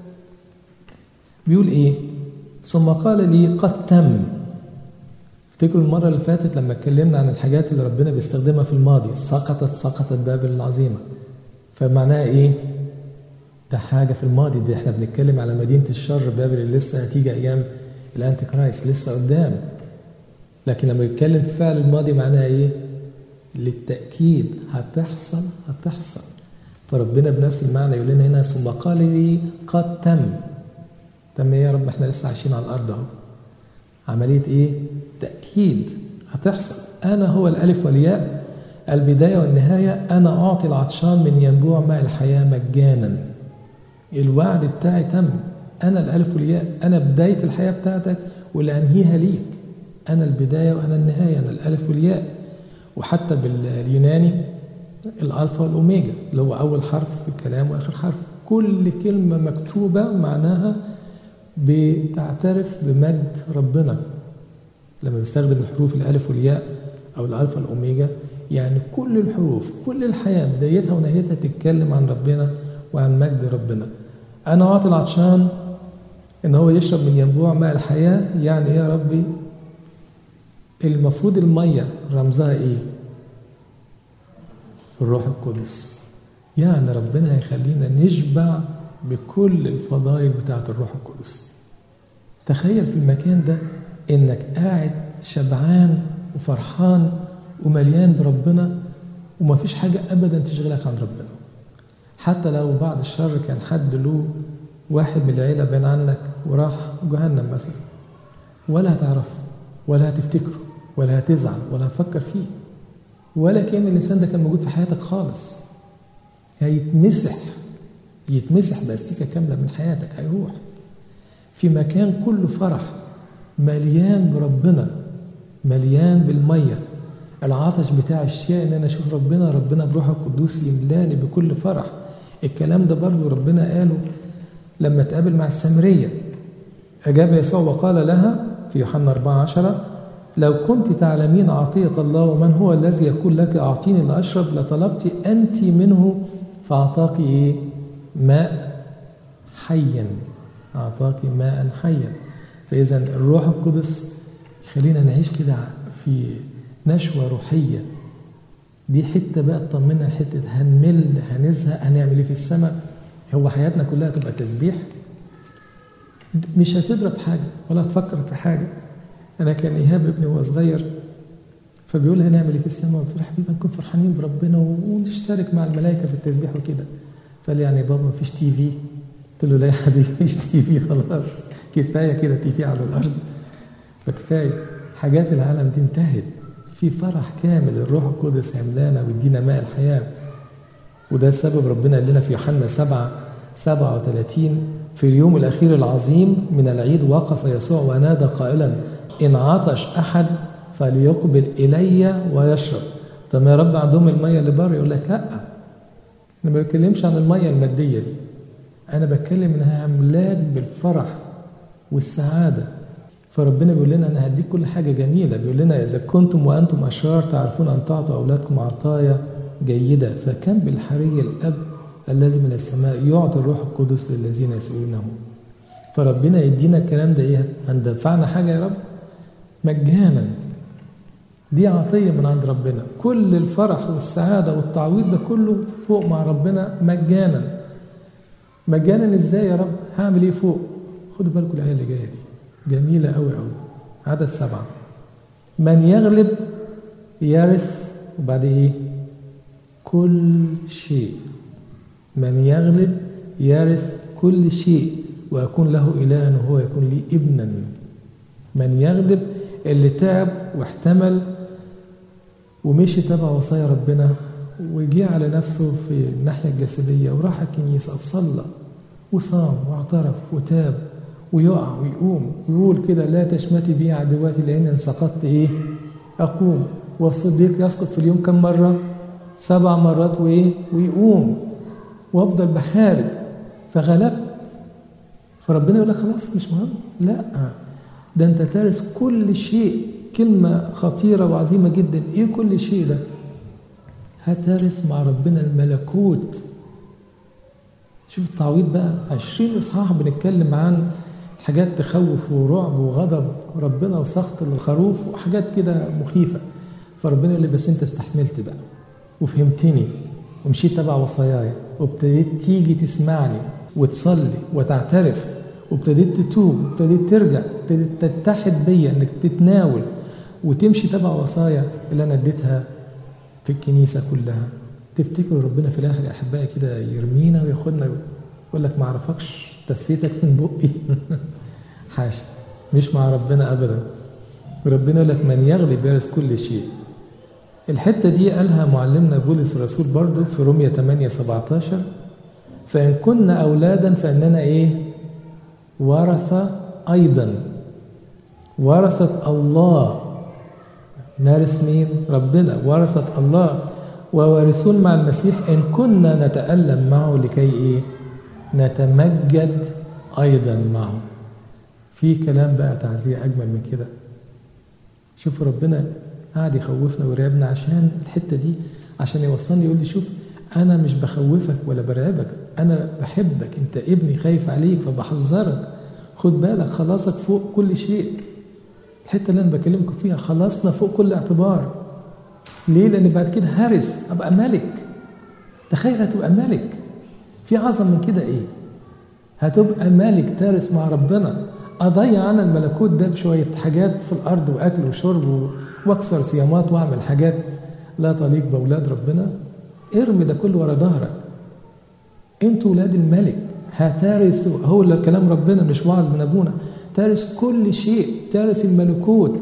بيقول ايه ثم قال لي قد تم افتكروا المرة اللي فاتت لما اتكلمنا عن الحاجات اللي ربنا بيستخدمها في الماضي سقطت سقطت بابل العظيمة فمعناها ايه ده حاجة في الماضي دي احنا بنتكلم على مدينة الشر بابل اللي لسه هتيجي أيام الأنتي كرايست لسه قدام لكن لما يتكلم في فعل الماضي معناها ايه للتأكيد هتحصل هتحصل فربنا بنفس المعنى يقول لنا هنا ثم قال لي قد تم تم ايه يا رب احنا لسه عايشين على الارض اهو عمليه ايه تاكيد هتحصل انا هو الالف والياء البدايه والنهايه انا اعطي العطشان من ينبوع ماء الحياه مجانا الوعد بتاعي تم انا الالف والياء انا بدايه الحياه بتاعتك واللي انهيها ليك انا البدايه وانا النهايه انا الالف والياء وحتى باليوناني الالفا والاوميجا اللي هو اول حرف في الكلام واخر حرف كل كلمه مكتوبه معناها بتعترف بمجد ربنا لما بيستخدم الحروف الالف والياء او الالفا والاوميجا يعني كل الحروف كل الحياه بدايتها ونهايتها تتكلم عن ربنا وعن مجد ربنا انا اعطي العطشان ان هو يشرب من ينبوع ماء الحياه يعني ايه يا ربي المفروض الميه رمزها ايه الروح القدس يعني ربنا هيخلينا نشبع بكل الفضائل بتاعة الروح القدس تخيل في المكان ده انك قاعد شبعان وفرحان ومليان بربنا ومفيش حاجة أبدا تشغلك عن ربنا حتى لو بعد الشر كان حد له واحد من العيلة بين عنك وراح جهنم مثلا ولا هتعرفه ولا هتفتكره ولا هتزعل ولا هتفكر فيه ولا كأن الإنسان ده كان موجود في حياتك خالص هيتمسح يتمسح باستيكة كاملة من حياتك هيروح في مكان كله فرح مليان بربنا مليان بالمية العطش بتاع الشيء ان انا اشوف ربنا ربنا بروح القدوس يملاني بكل فرح الكلام ده برضو ربنا قاله لما تقابل مع السامرية أجاب يسوع وقال لها في يوحنا 14 لو كنت تعلمين عطية الله ومن هو الذي يقول لك أعطيني لأشرب لطلبت أنت منه فأعطاك إيه؟ ماء حيا أعطاك ماء حيا فإذا الروح القدس يخلينا نعيش كده في نشوة روحية دي حتة بقى تطمنا حتة هنمل هنزهق هنعمل ايه في السماء هو حياتنا كلها تبقى تسبيح مش هتضرب حاجة ولا هتفكر في حاجة أنا كان إيهاب ابني وهو صغير فبيقول لي هنعمل ايه في السماء قلت له يا حبيبي نكون فرحانين بربنا ونشترك مع الملائكة في التسبيح وكده فقال لي يعني بابا مفيش تي في قلت له لا يا حبيبي مفيش تي في خلاص كفاية كده تي في على الأرض فكفاية حاجات العالم دي انتهت في فرح كامل الروح القدس يملانا ويدينا ماء الحياة وده السبب ربنا قال لنا في يوحنا 7 37 في اليوم الأخير العظيم من العيد وقف يسوع ونادى قائلا إن عطش أحد فليقبل إلي ويشرب طب يا رب عندهم المية اللي بره يقول لك لا أنا ما بتكلمش عن المية المادية دي أنا بتكلم إنها أملاك بالفرح والسعادة فربنا بيقول لنا أنا هديك كل حاجة جميلة بيقول لنا إذا كنتم وأنتم أشرار تعرفون أن تعطوا أولادكم عطايا جيدة فكم بالحري الأب الذي من السماء يعطي الروح القدس للذين يسألونه فربنا يدينا الكلام ده إيه هندفعنا حاجة يا رب مجانا دي عطية من عند ربنا كل الفرح والسعادة والتعويض ده كله فوق مع ربنا مجانا مجانا ازاي يا رب هعمل ايه فوق خدوا بالكم الآية اللي جاية دي جميلة قوي قوي عدد سبعة من يغلب يرث وبعد ايه كل شيء من يغلب يرث كل شيء ويكون له إلها وهو يكون لي ابنا من يغلب اللي تعب واحتمل ومشي تبع وصايا ربنا وجي على نفسه في الناحية الجسدية وراح الكنيسة وصلى وصام واعترف وتاب ويقع ويقوم ويقول كده لا تشمتي بي عدواتي لأن إن سقطت إيه أقوم والصديق يسقط في اليوم كم مرة سبع مرات وإيه ويقوم وأفضل بحارب فغلبت فربنا يقول لك خلاص مش مهم لا ده أنت ترث كل شيء كلمة خطيرة وعظيمة جدا إيه كل شيء ده هترث مع ربنا الملكوت شوف التعويض بقى عشرين إصحاح بنتكلم عن حاجات تخوف ورعب وغضب ربنا وسخط للخروف وحاجات كده مخيفة فربنا يقول لي بس أنت استحملت بقى وفهمتني ومشيت تبع وصاياي وابتديت تيجي تسمعني وتصلي وتعترف وابتديت تتوب وابتديت ترجع وابتديت تتحد بيا انك تتناول وتمشي تبع وصايا اللي انا اديتها في الكنيسه كلها تفتكروا ربنا في الاخر يا احبائي كده يرمينا وياخدنا يقول لك ما اعرفكش تفيتك من بقي حاشا مش مع ربنا ابدا ربنا يقول لك من يغلب يرث كل شيء الحته دي قالها معلمنا بولس الرسول برضه في رومية 8 17 فإن كنا أولادا فإننا إيه؟ ورثة أيضا ورثة الله نارث مين؟ ربنا ورثة الله ووارثون مع المسيح إن كنا نتألم معه لكي إيه؟ نتمجد أيضا معه في كلام بقى تعزية أجمل من كده شوفوا ربنا قاعد يخوفنا ويرعبنا عشان الحتة دي عشان يوصلني يقول لي شوف أنا مش بخوفك ولا برعبك أنا بحبك أنت ابني خايف عليك فبحذرك خد بالك خلاصك فوق كل شيء الحتة اللي أنا بكلمكم فيها خلاصنا فوق كل اعتبار ليه؟ لأن بعد كده هرث أبقى ملك تخيل هتبقى ملك في أعظم من كده إيه؟ هتبقى ملك تارث مع ربنا أضيع أنا الملكوت ده بشوية حاجات في الأرض وأكل وشرب وأكسر صيامات وأعمل حاجات لا تليق بأولاد ربنا ارمي ده كله ورا ظهرك انتوا ولاد الملك هتارثوا هو اللي كلام ربنا مش وعظ من ابونا تارث كل شيء تارث الملكوت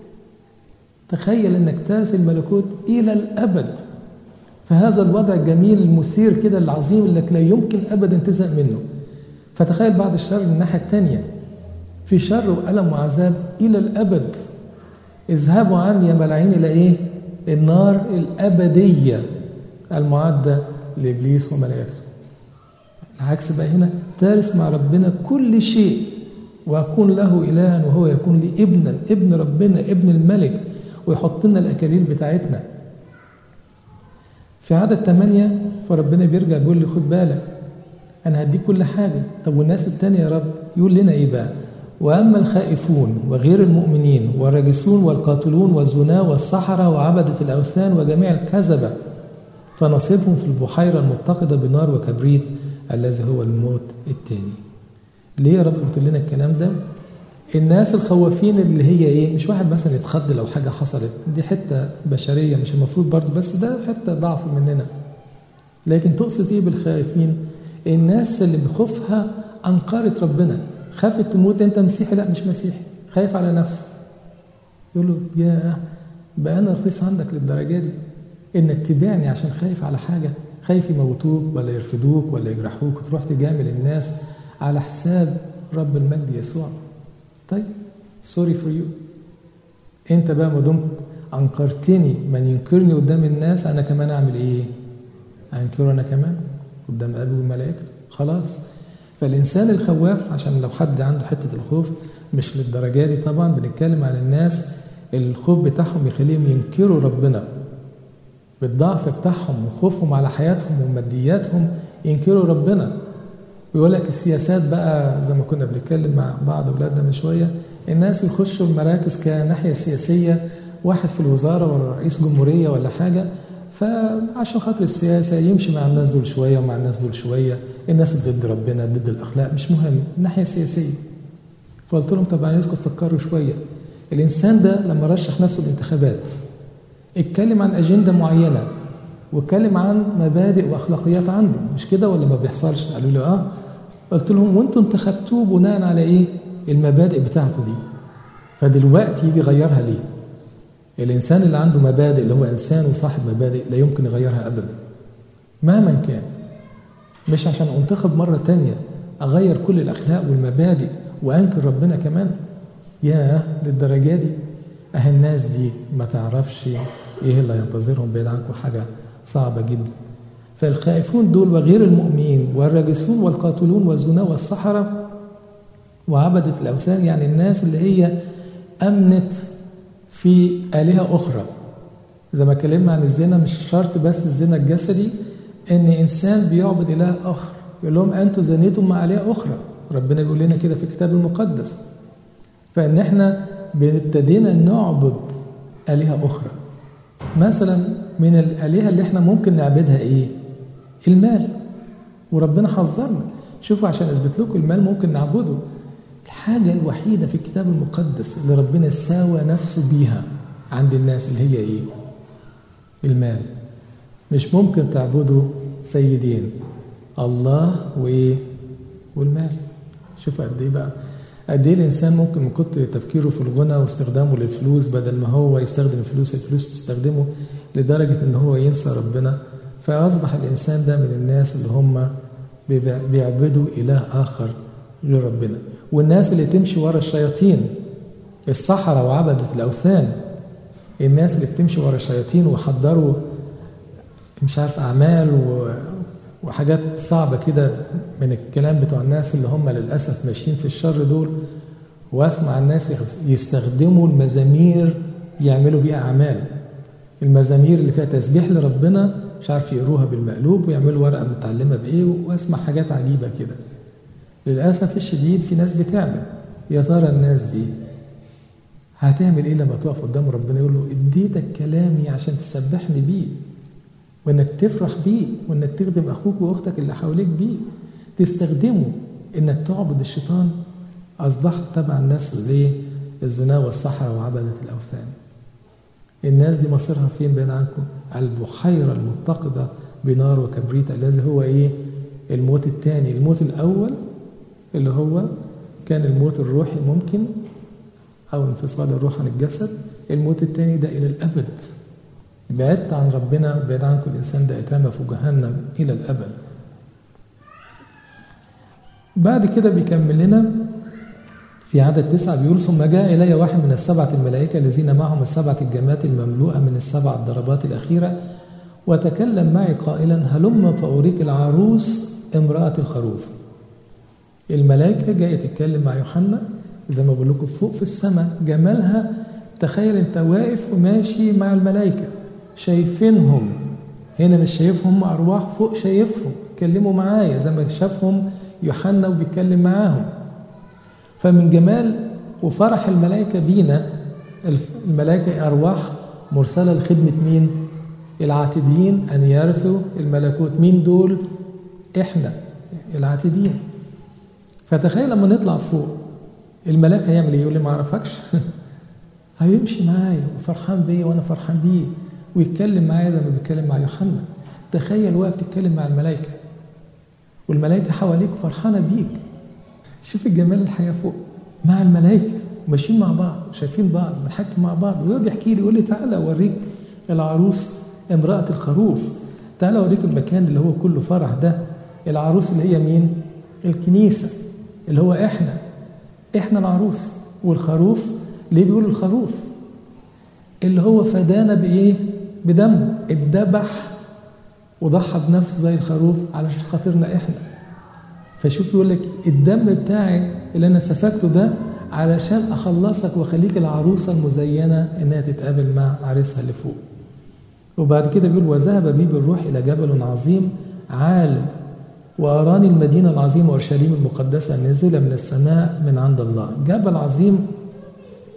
تخيل انك تارث الملكوت الى الابد فهذا الوضع الجميل المثير كده العظيم انك لا يمكن ابدا تزهق منه فتخيل بعد الشر من الناحيه الثانيه في شر والم وعذاب الى الابد اذهبوا عني يا ملاعين الى ايه النار الابديه المعدة لإبليس وملائكته العكس بقى هنا تارث مع ربنا كل شيء وأكون له إلها وهو يكون لي ابنا ابن ربنا ابن الملك ويحط لنا الأكاليل بتاعتنا في عدد ثمانية فربنا بيرجع بيقول لي خد بالك أنا هديك كل حاجة طب والناس التانية يا رب يقول لنا إيه بقى وأما الخائفون وغير المؤمنين والراجسون والقاتلون والزنا والسحرة وعبدة الأوثان وجميع الكذبة فنصيبهم في البحيرة المتقدة بنار وكبريت الذي هو الموت الثاني ليه يا رب قلت لنا الكلام ده الناس الخوافين اللي هي ايه مش واحد مثلا يتخض لو حاجة حصلت دي حتة بشرية مش المفروض برضه بس ده حتة ضعف مننا لكن تقصد ايه بالخائفين الناس اللي بخوفها انكرت ربنا خافت تموت انت مسيحي لا مش مسيحي خايف على نفسه يقول له يا بقى انا رخيص عندك للدرجه دي انك تبيعني عشان خايف على حاجه خايف يموتوك ولا يرفدوك ولا يجرحوك وتروح تجامل الناس على حساب رب المجد يسوع طيب سوري فور يو انت بقى ما دمت انكرتني من ينكرني قدام الناس انا كمان اعمل ايه انكره انا كمان قدام ابي وملائكته خلاص فالانسان الخواف عشان لو حد عنده حته الخوف مش للدرجه دي طبعا بنتكلم عن الناس الخوف بتاعهم يخليهم ينكروا ربنا بالضعف بتاعهم وخوفهم على حياتهم ومادياتهم ينكروا ربنا ويقول لك السياسات بقى زي ما كنا بنتكلم مع بعض اولادنا من شويه الناس يخشوا المراكز كناحية سياسية واحد في الوزارة ولا رئيس جمهورية ولا حاجة فعشان خاطر السياسة يمشي مع الناس دول شوية ومع الناس دول شوية الناس ضد ربنا ضد الأخلاق مش مهم الناحية السياسية فقلت لهم طب عايزكم تفكروا شوية الإنسان ده لما رشح نفسه الانتخابات اتكلم عن أجندة معينة واتكلم عن مبادئ وأخلاقيات عنده مش كده ولا ما بيحصلش قالوا لي آه قلت لهم وانتوا انتخبتوه بناء على ايه المبادئ بتاعته دي فدلوقتي يجي يغيرها ليه الانسان اللي عنده مبادئ اللي هو انسان وصاحب مبادئ لا يمكن يغيرها ابدا مهما كان مش عشان انتخب مرة تانية اغير كل الاخلاق والمبادئ وانكر ربنا كمان ياه للدرجة دي اه الناس دي ما تعرفش ايه اللي ينتظرهم بعيد عنكم حاجة صعبة جدا فالخائفون دول وغير المؤمنين والراجسون والقاتلون والزنا والسحرة وعبدة الأوثان يعني الناس اللي هي أمنت في آلهة أخرى زي ما اتكلمنا عن الزنا مش شرط بس الزنا الجسدي إن إنسان بيعبد إله آخر يقول لهم أنتوا زنيتم مع آلهة أخرى ربنا بيقول لنا كده في الكتاب المقدس فإن إحنا ابتدينا نعبد آلهة أخرى مثلا من الآلهة اللي إحنا ممكن نعبدها إيه؟ المال وربنا حذرنا شوفوا عشان اثبت لكم المال ممكن نعبده الحاجه الوحيده في الكتاب المقدس اللي ربنا ساوى نفسه بيها عند الناس اللي هي ايه المال مش ممكن تعبدوا سيدين الله وايه والمال شوف قد ايه بقى قد ايه الانسان ممكن من كتر تفكيره في الغنى واستخدامه للفلوس بدل ما هو يستخدم الفلوس الفلوس تستخدمه لدرجه ان هو ينسى ربنا فأصبح الإنسان ده من الناس اللي هم بيعبدوا إله آخر غير ربنا والناس اللي تمشي ورا الشياطين السحرة وعبدة الأوثان الناس اللي بتمشي ورا الشياطين وحضروا مش عارف أعمال و... وحاجات صعبة كده من الكلام بتوع الناس اللي هم للأسف ماشيين في الشر دول وأسمع الناس يستخدموا المزامير يعملوا بيها أعمال المزامير اللي فيها تسبيح لربنا مش عارف يقروها بالمقلوب ويعملوا ورقه متعلمه بايه واسمع حاجات عجيبه كده للاسف الشديد في ناس بتعمل يا ترى الناس دي هتعمل ايه لما تقف قدام ربنا يقول له اديتك كلامي عشان تسبحني بيه وانك تفرح بيه وانك تخدم اخوك واختك اللي حواليك بيه تستخدمه انك تعبد الشيطان اصبحت تبع الناس اللي الزنا والسحره وعبده الاوثان الناس دي مصيرها فين بين عنكم البحيرة المتقدة بنار وكبريت الذي هو ايه الموت الثاني الموت الاول اللي هو كان الموت الروحي ممكن او انفصال الروح عن الجسد الموت الثاني ده الى الابد بعدت عن ربنا بعد عنكم الانسان ده اترمى في جهنم الى الابد بعد كده بيكمل لنا في عدد تسعة بيقول ثم جاء إلي واحد من السبعة الملائكة الذين معهم السبعة الجمات المملوءة من السبع الضربات الأخيرة وتكلم معي قائلا هلم فأريك العروس امرأة الخروف الملائكة جاية تتكلم مع يوحنا زي ما بقول لكم فوق في السماء جمالها تخيل انت واقف وماشي مع الملائكة شايفينهم هنا مش شايفهم أرواح فوق شايفهم اتكلموا معايا زي ما شافهم يوحنا وبيتكلم معاهم فمن جمال وفرح الملائكة بينا الملائكة أرواح مرسلة لخدمة مين؟ العاتدين أن يرثوا الملكوت مين دول؟ إحنا العاتدين فتخيل لما نطلع فوق الملاك هيعمل ايه؟ يقول لي ما اعرفكش هيمشي معايا وفرحان بيا وانا فرحان بيه ويتكلم معايا زي ما بيتكلم مع يوحنا تخيل واقف تتكلم مع الملائكه والملائكه حواليك فرحانه بيك شوف الجمال الحياه فوق مع الملائكه ماشيين مع بعض شايفين بعض بنحكي مع بعض ويقعد يحكي لي يقول لي تعالى اوريك العروس امراه الخروف تعالى اوريك المكان اللي هو كله فرح ده العروس اللي هي مين الكنيسه اللي هو احنا احنا العروس والخروف ليه بيقول الخروف اللي هو فدانا بايه بدمه اتذبح وضحى بنفسه زي الخروف علشان خاطرنا احنا فشوف يقول لك الدم بتاعي اللي انا سفكته ده علشان اخلصك واخليك العروسه المزينه انها تتقابل مع عريسها اللي فوق وبعد كده بيقول وذهب بي بالروح الى جبل عظيم عال واراني المدينه العظيمه اورشليم المقدسه نازله من السماء من عند الله جبل عظيم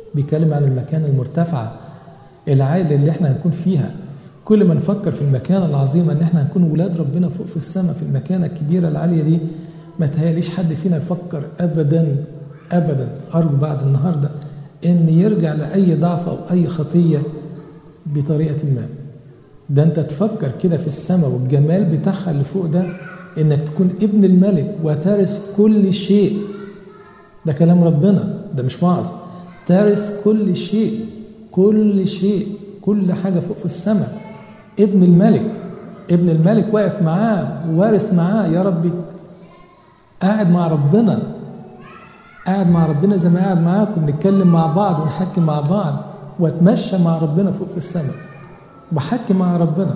بيتكلم عن المكان المرتفعة العالي اللي احنا هنكون فيها كل ما نفكر في المكانة العظيمة ان احنا هنكون ولاد ربنا فوق في السماء في المكانة الكبيرة العالية دي ما تهيأليش حد فينا يفكر ابدا ابدا ارجو بعد النهارده ان يرجع لاي ضعف او اي خطيه بطريقه ما ده انت تفكر كده في السماء والجمال بتاعها اللي فوق ده انك تكون ابن الملك وترث كل شيء ده كلام ربنا ده مش وعظ ترث كل شيء كل شيء كل حاجه فوق في السماء ابن الملك ابن الملك واقف معاه وارث معاه يا ربي قاعد مع ربنا قاعد مع ربنا زي ما قاعد معاكم نتكلم مع بعض ونحكي مع بعض واتمشى مع ربنا فوق في السماء بحكي مع ربنا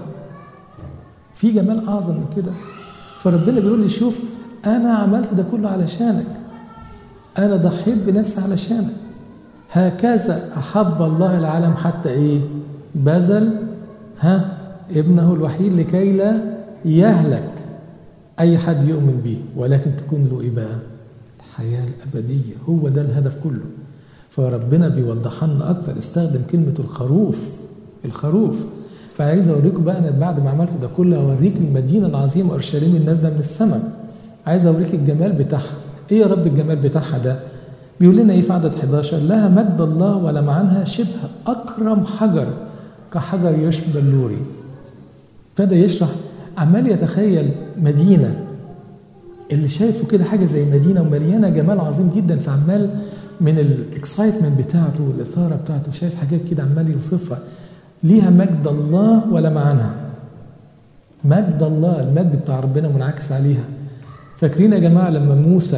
في جمال اعظم من كده فربنا بيقول لي شوف انا عملت ده كله علشانك انا ضحيت بنفسي علشانك هكذا احب الله العالم حتى ايه بذل ها ابنه الوحيد لكي لا يهلك اي حد يؤمن به ولكن تكون له ايه بقى الحياه الابديه هو ده الهدف كله فربنا بيوضح لنا اكتر استخدم كلمه الخروف الخروف فعايز اوريكم بقى انا بعد ما عملت ده كله اوريك المدينه العظيمه اورشليم النازله من السماء عايز اوريك الجمال بتاعها ايه يا رب الجمال بتاعها ده بيقول لنا ايه في عدد 11 لها مجد الله ولم عنها شبه اكرم حجر كحجر يشبه اللوري ابتدى يشرح عمال يتخيل مدينه اللي شايفه كده حاجه زي مدينه ومليانه جمال عظيم جدا فعمال من الاكسايتمنت بتاعته والاثاره بتاعته شايف حاجات كده عمال يوصفها ليها مجد الله ولا معنها مجد الله المجد بتاع ربنا منعكس عليها فاكرين يا جماعه لما موسى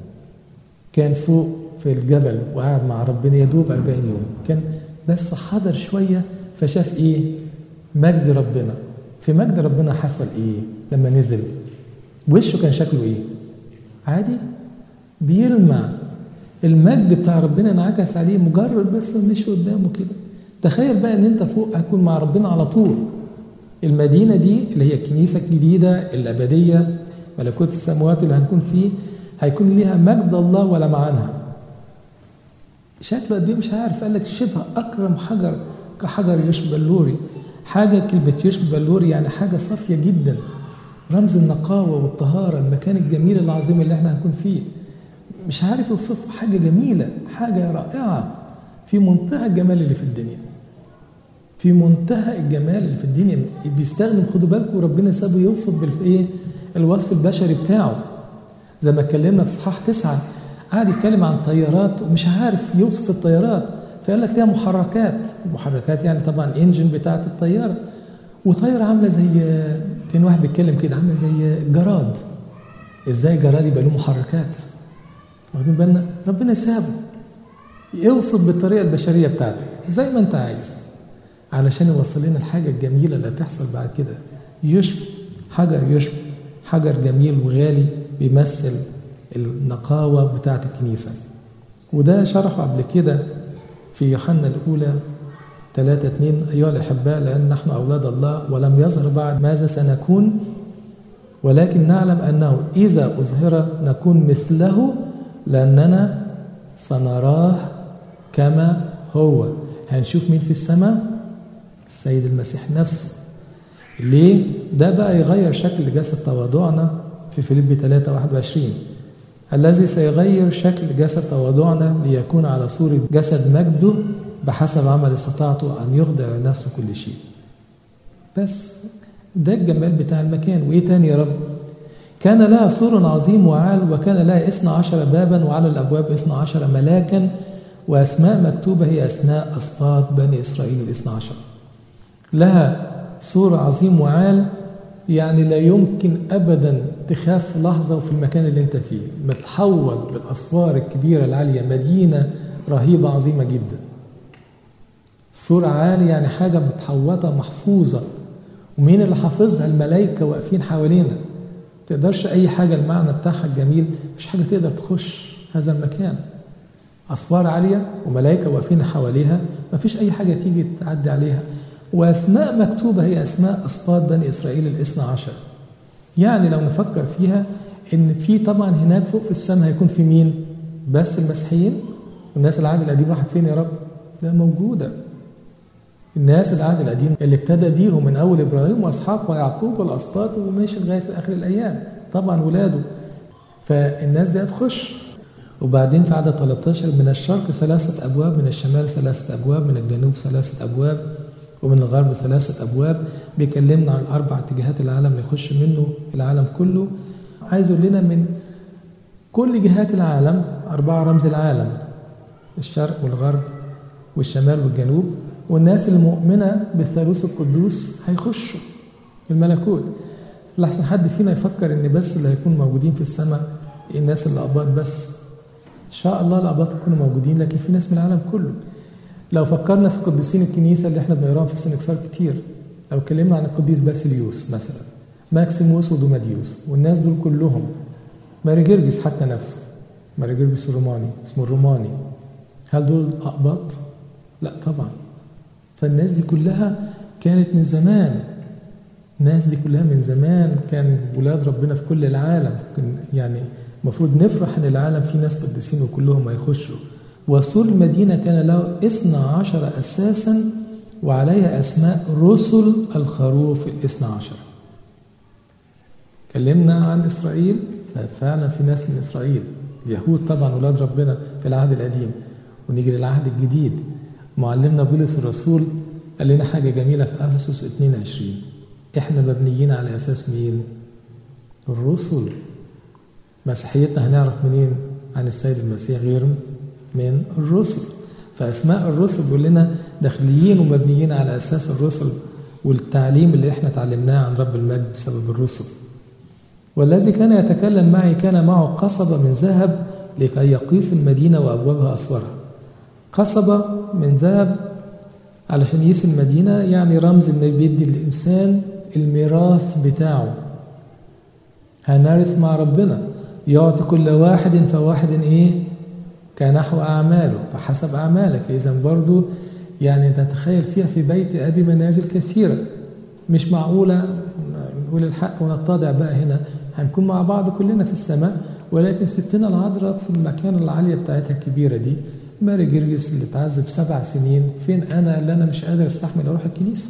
كان فوق في الجبل وقعد مع ربنا يا دوب 40 يوم كان بس حضر شويه فشاف ايه مجد ربنا في مجد ربنا حصل ايه لما نزل وشه كان شكله ايه عادي بيلمع المجد بتاع ربنا انعكس عليه مجرد بس مشي قدامه كده تخيل بقى ان انت فوق هتكون مع ربنا على طول المدينه دي اللي هي الكنيسه الجديده الابديه ملكوت السماوات اللي هنكون فيه هيكون ليها مجد الله ولا معنها شكله قد ايه مش عارف قال لك شبه اكرم حجر كحجر يشبه اللوري حاجه كلمه يشبه اللوري يعني حاجه صافيه جدا رمز النقاوه والطهاره المكان الجميل العظيم اللي احنا هنكون فيه مش عارف يوصفه حاجه جميله حاجه رائعه في منتهى الجمال اللي في الدنيا في منتهى الجمال اللي في الدنيا بيستخدم خدوا بالكم ربنا سابه يوصف بالايه الوصف البشري بتاعه زي ما اتكلمنا في اصحاح تسعه قعد يتكلم عن طيارات ومش عارف يوصف الطيارات فقال لك ليها محركات محركات يعني طبعا انجن بتاعت الطياره وطياره عامله زي كان واحد بيتكلم كده عامله زي جراد ازاي جراد يبقى له محركات واخدين بالنا ربنا سابه يوصف بالطريقه البشريه بتاعتك زي ما انت عايز علشان يوصل لنا الحاجه الجميله اللي هتحصل بعد كده يشبه حجر يشبه حجر جميل وغالي بيمثل النقاوة بتاعة الكنيسة وده شرحه قبل كده في يوحنا الأولى 3 2 أيها الأحباء لأن نحن أولاد الله ولم يظهر بعد ماذا سنكون ولكن نعلم أنه إذا أظهر نكون مثله لأننا سنراه كما هو هنشوف مين في السماء السيد المسيح نفسه ليه ده بقى يغير شكل جسد تواضعنا في فيليب 3 21 الذي سيغير شكل جسد تواضعنا ليكون على صورة جسد مجده بحسب عمل استطاعته أن يخضع لنفسه كل شيء بس ده الجمال بتاع المكان وإيه تاني يا رب كان لها سور عظيم وعال وكان لها اثنا عشر بابا وعلى الأبواب اثنا عشر ملاكا وأسماء مكتوبة هي أسماء أسباط بني إسرائيل الاثنى عشر لها سور عظيم وعال يعني لا يمكن ابدا تخاف في لحظه وفي المكان اللي انت فيه متحوط بالاسوار الكبيره العاليه مدينه رهيبه عظيمه جدا سور عالي يعني حاجه متحوطه محفوظه ومين اللي حافظها الملائكه واقفين حوالينا تقدرش اي حاجه المعنى بتاعها الجميل مفيش حاجه تقدر تخش هذا المكان اسوار عاليه وملائكه واقفين حواليها مفيش اي حاجه تيجي تعدي عليها وأسماء مكتوبة هي أسماء أسباط بني إسرائيل الاثنى عشر يعني لو نفكر فيها إن في طبعا هناك فوق في السماء هيكون في مين؟ بس المسيحيين والناس العهد القديم راحت فين يا رب؟ لا موجودة الناس العهد القديم اللي ابتدى بيهم من أول إبراهيم وأسحاق ويعقوب والأسباط وماشي لغاية آخر الأيام طبعا ولاده فالناس دي هتخش وبعدين في عدد 13 من الشرق ثلاثة أبواب من الشمال ثلاثة أبواب من الجنوب ثلاثة أبواب ومن الغرب ثلاثة أبواب بيكلمنا عن الأربع اتجاهات العالم اللي يخش منه العالم كله عايز يقول لنا من كل جهات العالم أربعة رمز العالم الشرق والغرب والشمال والجنوب والناس المؤمنة بالثالوث القدوس هيخشوا الملكوت لحسن حد فينا يفكر ان بس اللي هيكونوا موجودين في السماء الناس اللي أقباط بس ان شاء الله الأقباط يكونوا موجودين لكن في ناس من العالم كله لو فكرنا في قديسين الكنيسة اللي احنا بنقراهم في السنكسار كتير لو اتكلمنا عن القديس باسيليوس مثلا ماكسيموس ودوماديوس والناس دول كلهم ماري جرجس حتى نفسه ماري جرجس الروماني اسمه الروماني هل دول أقباط؟ لا طبعا فالناس دي كلها كانت من زمان الناس دي كلها من زمان كان ولاد ربنا في كل العالم يعني المفروض نفرح ان العالم فيه ناس قديسين وكلهم هيخشوا وسور المدينه كان له اثنا عشر اساسا وعليها اسماء رسل الخروف الاثنى عشر كلمنا عن اسرائيل ففعلا في ناس من اسرائيل اليهود طبعا ولاد ربنا في العهد القديم ونيجي للعهد الجديد معلمنا بولس الرسول قال لنا حاجة جميلة في أفسس 22 إحنا مبنيين على أساس مين؟ الرسل مسيحيتنا هنعرف منين عن السيد المسيح غير من الرسل فأسماء الرسل بيقول لنا داخليين ومبنيين على أساس الرسل والتعليم اللي احنا اتعلمناه عن رب المجد بسبب الرسل والذي كان يتكلم معي كان معه قصبة من ذهب لكي يقيس المدينة وأبوابها أسوارها قصبة من ذهب علشان يقيس المدينة يعني رمز إن بيدي الإنسان الميراث بتاعه هنرث مع ربنا يعطي كل واحد فواحد إيه كنحو أعماله فحسب أعمالك فإذا برضو يعني تتخيل فيها في بيت أبي منازل كثيرة مش معقولة نقول الحق ونتضع بقى هنا هنكون مع بعض كلنا في السماء ولكن ستنا العذراء في المكان العالية بتاعتها الكبيرة دي ماري جرجس اللي اتعذب سبع سنين فين انا اللي انا مش قادر استحمل اروح الكنيسه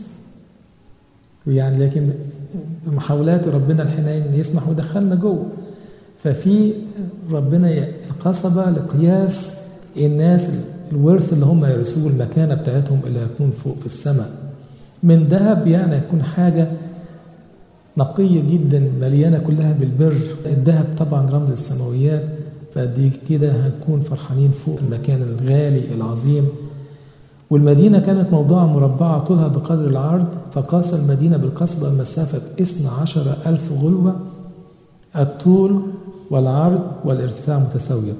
يعني لكن محاولات ربنا الحنين يسمح ودخلنا جوه ففي ربنا القصبة لقياس الناس الورث اللي هم يرثوه المكانة بتاعتهم اللي هيكون فوق في السماء من ذهب يعني يكون حاجة نقية جدا مليانة كلها بالبر الذهب طبعا رمز السماويات فدي كده هنكون فرحانين فوق المكان الغالي العظيم والمدينة كانت موضوعة مربعة طولها بقدر العرض فقاس المدينة بالقصبة مسافة 12 ألف غلوة الطول والعرض والارتفاع متساوية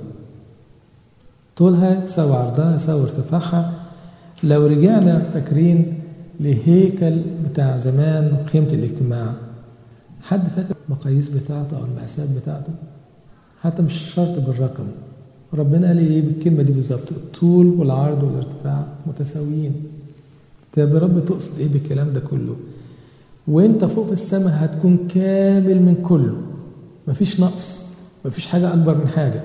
طولها يساوي عرضها يساوي ارتفاعها لو رجعنا فاكرين لهيكل بتاع زمان قيمة الاجتماع حد فاكر المقاييس بتاعته أو المقاسات بتاعته حتى مش شرط بالرقم ربنا قال ايه بالكلمه دي بالظبط الطول والعرض والارتفاع متساويين طب يا رب تقصد ايه بالكلام ده كله وانت فوق في السماء هتكون كامل من كله مفيش نقص مفيش حاجه اكبر من حاجه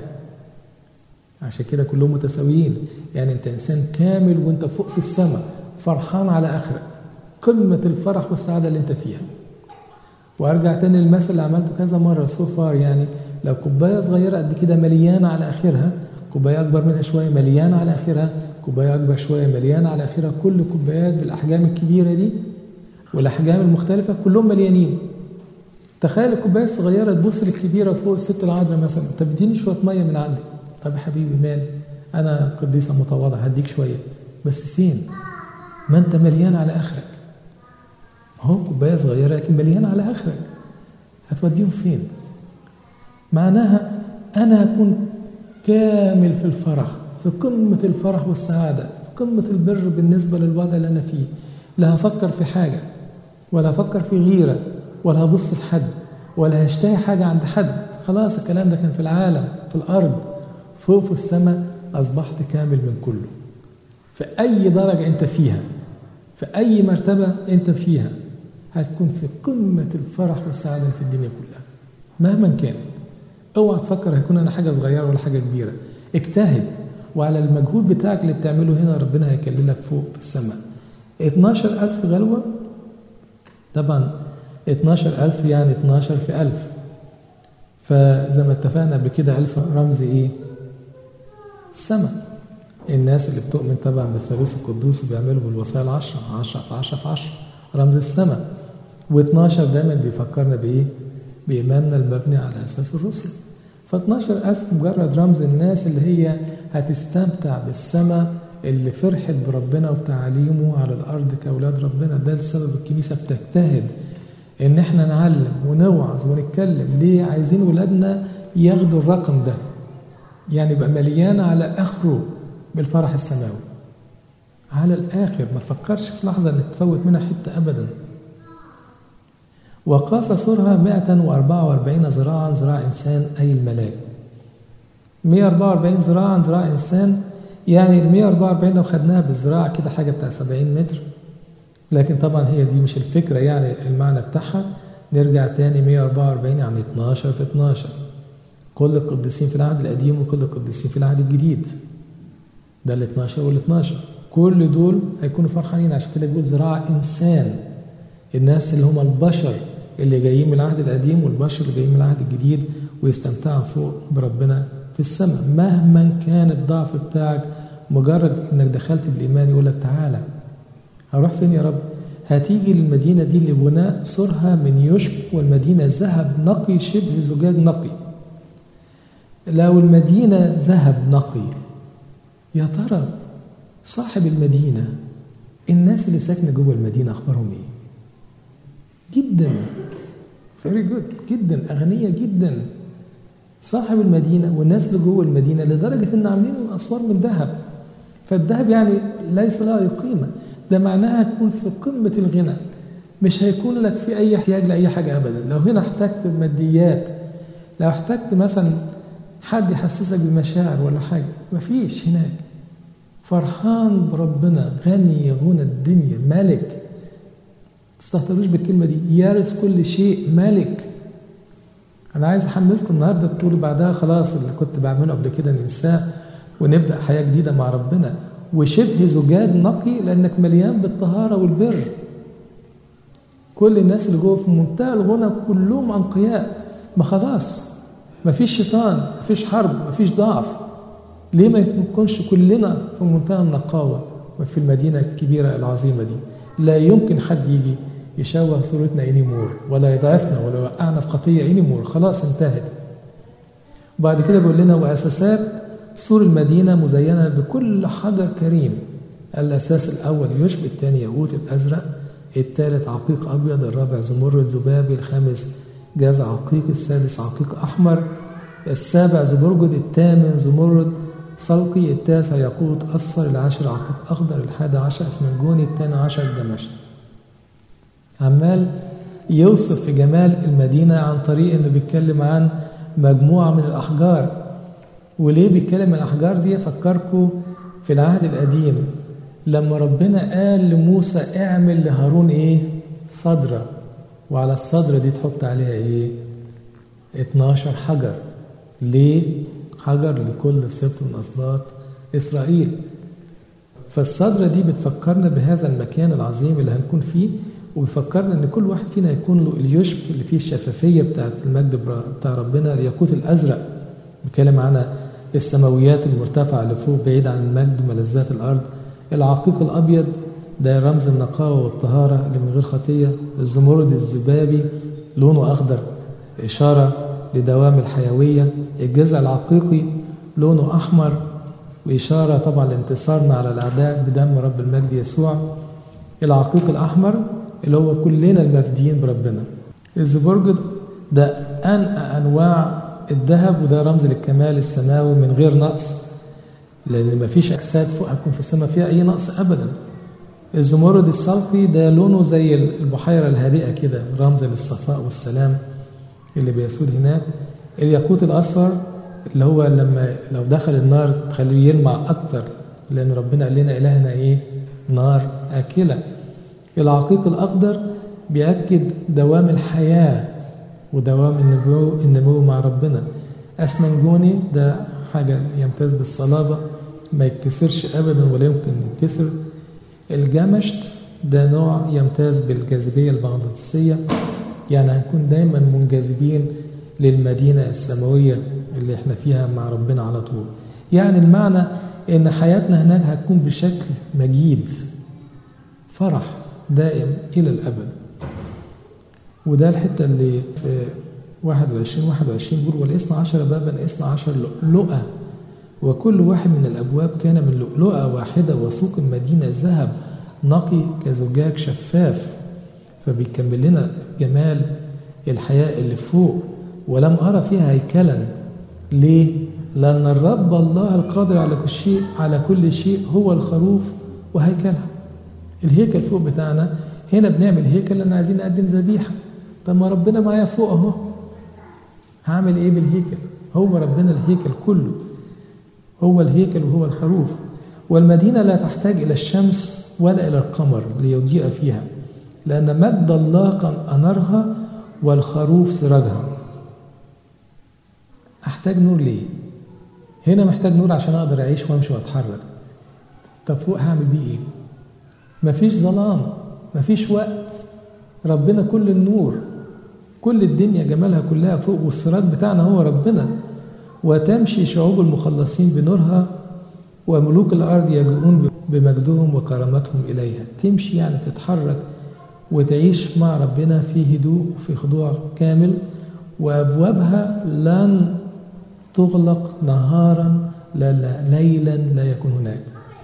عشان كده كلهم متساويين يعني انت انسان كامل وانت فوق في السماء فرحان على اخرك قمه الفرح والسعاده اللي انت فيها وارجع تاني للمثل اللي عملته كذا مره سو فار يعني لو كوبايه صغيره قد كده مليانه على اخرها كوبايه اكبر منها شويه مليانه على اخرها كوبايه اكبر شويه مليانه على اخرها كل كوبايات بالاحجام الكبيره دي والاحجام المختلفه كلهم مليانين تخيل الكوبايه الصغيره تبص للكبيره فوق الست العذراء مثلا طب اديني شويه ميه من عندك طب يا حبيبي مال انا قديسه متواضعه هديك شويه بس فين ما انت مليان على اخرك اهو كوبايه صغيره لكن مليانه على اخرك هتوديهم فين معناها أنا هكون كامل في الفرح في قمة الفرح والسعادة في قمة البر بالنسبة للوضع اللي أنا فيه لا هفكر في حاجة ولا هفكر في غيرة ولا هبص لحد ولا هشتهي حاجة عند حد خلاص الكلام ده كان في العالم في الأرض فوق في السماء أصبحت كامل من كله في أي درجة أنت فيها في أي مرتبة أنت فيها هتكون في قمة الفرح والسعادة في الدنيا كلها مهما كانت اوعى تفكر هيكون انا حاجه صغيره ولا حاجه كبيره اجتهد وعلى المجهود بتاعك اللي بتعمله هنا ربنا هيكللك فوق في السماء 12000 غلوة طبعا 12000 يعني 12 في 1000 فزي ما اتفقنا قبل كده 1000 رمز ايه؟ السماء الناس اللي بتؤمن طبعا بالثالوث القدوس وبيعملوا بالوصايا العشرة 10 في 10 في 10 رمز السماء و12 دايما بيفكرنا بايه؟ بإيماننا المبني على أساس الرسل ف 12000 مجرد رمز الناس اللي هي هتستمتع بالسماء اللي فرحت بربنا وبتعاليمه على الأرض كأولاد ربنا ده السبب الكنيسة بتجتهد إن إحنا نعلم ونوعظ ونتكلم ليه عايزين ولادنا ياخدوا الرقم ده يعني يبقى مليان على آخره بالفرح السماوي على الآخر ما فكرش في لحظة إنك تفوت منها حتة أبدا وقاس سورها 144 ذراعا ذراع إنسان أي الملاك 144 ذراعا ذراع إنسان يعني ال 144 لو خدناها بالذراع كده حاجة بتاع 70 متر لكن طبعا هي دي مش الفكرة يعني المعنى بتاعها نرجع تاني 144 يعني 12 في 12 كل القديسين في العهد القديم وكل القديسين في العهد الجديد ده ال 12 وال 12 كل دول هيكونوا فرحانين عشان كده بيقول ذراع إنسان الناس اللي هم البشر اللي جايين من العهد القديم والبشر اللي جايين من العهد الجديد ويستمتعوا فوق بربنا في السماء مهما كان الضعف بتاعك مجرد انك دخلت بالايمان يقول لك تعالى هروح فين يا رب هتيجي للمدينة دي لبناء سرها من يشب والمدينة ذهب نقي شبه زجاج نقي لو المدينة ذهب نقي يا ترى صاحب المدينة الناس اللي ساكنة جوه المدينة أخبارهم إيه؟ جدا فيري جود جدا أغنياء جدا صاحب المدينة والناس اللي جوه المدينة لدرجة إن عاملين أسوار من ذهب فالذهب يعني ليس له قيمة ده معناها تكون في قمة الغنى مش هيكون لك في أي احتياج لأي حاجة أبدا لو هنا احتجت ماديات لو احتجت مثلا حد يحسسك بمشاعر ولا حاجة مفيش هناك فرحان بربنا غني غنى الدنيا ملك تستهتروش بالكلمة دي يرث كل شيء ملك أنا عايز أحمسكم النهاردة تقولوا بعدها خلاص اللي كنت بعمله قبل كده ننساه ونبدأ حياة جديدة مع ربنا وشبه زجاج نقي لأنك مليان بالطهارة والبر كل الناس اللي جوه في منتهى الغنى كلهم أنقياء ما خلاص ما فيش شيطان ما فيش حرب ما فيش ضعف ليه ما نكونش كلنا في منتهى النقاوة في المدينة الكبيرة العظيمة دي لا يمكن حد يجي يشوه صورتنا انيمور ولا يضعفنا ولا يوقعنا في خطية انيمور خلاص انتهت بعد كده بيقول لنا وأساسات سور المدينة مزينة بكل حجر كريم الأساس الأول يشبه الثاني ياقوت الأزرق الثالث عقيق أبيض الرابع زمرد ذبابي الخامس جاز عقيق السادس عقيق أحمر السابع زبرجد الثامن زمرد صلقي التاسع ياقوت أصفر العاشر عقيق أخضر الحادي عشر اسمنجوني الثاني عشر دمشق عمال يوصف في جمال المدينة عن طريق إنه بيتكلم عن مجموعة من الأحجار وليه بيتكلم الأحجار دي أفكركم في العهد القديم لما ربنا قال لموسى اعمل لهارون إيه؟ صدرة وعلى الصدرة دي تحط عليها إيه؟ 12 حجر ليه؟ حجر لكل سبط من أسباط إسرائيل فالصدرة دي بتفكرنا بهذا المكان العظيم اللي هنكون فيه وبيفكرنا ان كل واحد فينا هيكون له اليشب اللي فيه الشفافيه بتاعت المجد بتاع ربنا الياقوت الازرق بيتكلم عن السماويات المرتفعه اللي فوق بعيد عن المجد وملذات الارض العقيق الابيض ده رمز النقاوه والطهاره اللي من غير خطيه الزمرد الزبابي لونه اخضر اشاره لدوام الحيويه الجذع العقيقي لونه احمر واشاره طبعا لانتصارنا على الاعداء بدم رب المجد يسوع العقيق الاحمر اللي هو كلنا المفديين بربنا الزبرجد ده أنقى أنواع الذهب وده رمز للكمال السماوي من غير نقص لأن مفيش أجساد فوق هتكون في السماء فيها أي نقص أبدا الزمرد الصلقي ده لونه زي البحيرة الهادئة كده رمز للصفاء والسلام اللي بيسود هناك الياقوت الأصفر اللي هو لما لو دخل النار تخليه يلمع أكتر لأن ربنا قال لنا إلهنا إيه؟ نار آكلة العقيق الأخضر بيأكد دوام الحياة ودوام النمو, النمو مع ربنا أسمنجوني ده حاجة يمتاز بالصلابة ما يتكسرش ابدا ولا يمكن يتكسر الجمشت ده نوع يمتاز بالجاذبيه المغناطيسيه يعني هنكون دايما منجذبين للمدينه السماويه اللي احنا فيها مع ربنا على طول يعني المعنى ان حياتنا هناك هتكون بشكل مجيد فرح دائم الى الابد وده الحته اللي في 21 21 بيقول والاثنى عشر بابا اثنى عشر لؤلؤة وكل واحد من الابواب كان من لؤلؤة واحده وسوق المدينه ذهب نقي كزجاج شفاف فبيكمل لنا جمال الحياه اللي فوق ولم ارى فيها هيكلا ليه؟ لأن الرب الله القادر على كل شيء على كل شيء هو الخروف وهيكلها. الهيكل فوق بتاعنا هنا بنعمل هيكل لأن عايزين نقدم ذبيحة. طب ما ربنا معايا فوق أهو. هعمل إيه بالهيكل؟ هو ربنا الهيكل كله. هو الهيكل وهو الخروف. والمدينة لا تحتاج إلى الشمس ولا إلى القمر ليضيء فيها. لأن مجد الله قد أنارها والخروف سراجها. احتاج نور ليه هنا محتاج نور عشان اقدر اعيش وامشي واتحرك طب فوق هعمل بيه ايه مفيش ظلام مفيش وقت ربنا كل النور كل الدنيا جمالها كلها فوق والسراج بتاعنا هو ربنا وتمشي شعوب المخلصين بنورها وملوك الارض يجيئون بمجدهم وكرامتهم اليها تمشي يعني تتحرك وتعيش مع ربنا في هدوء وفي خضوع كامل وابوابها لن تغلق نهارا لا, لا ليلا لا يكون هناك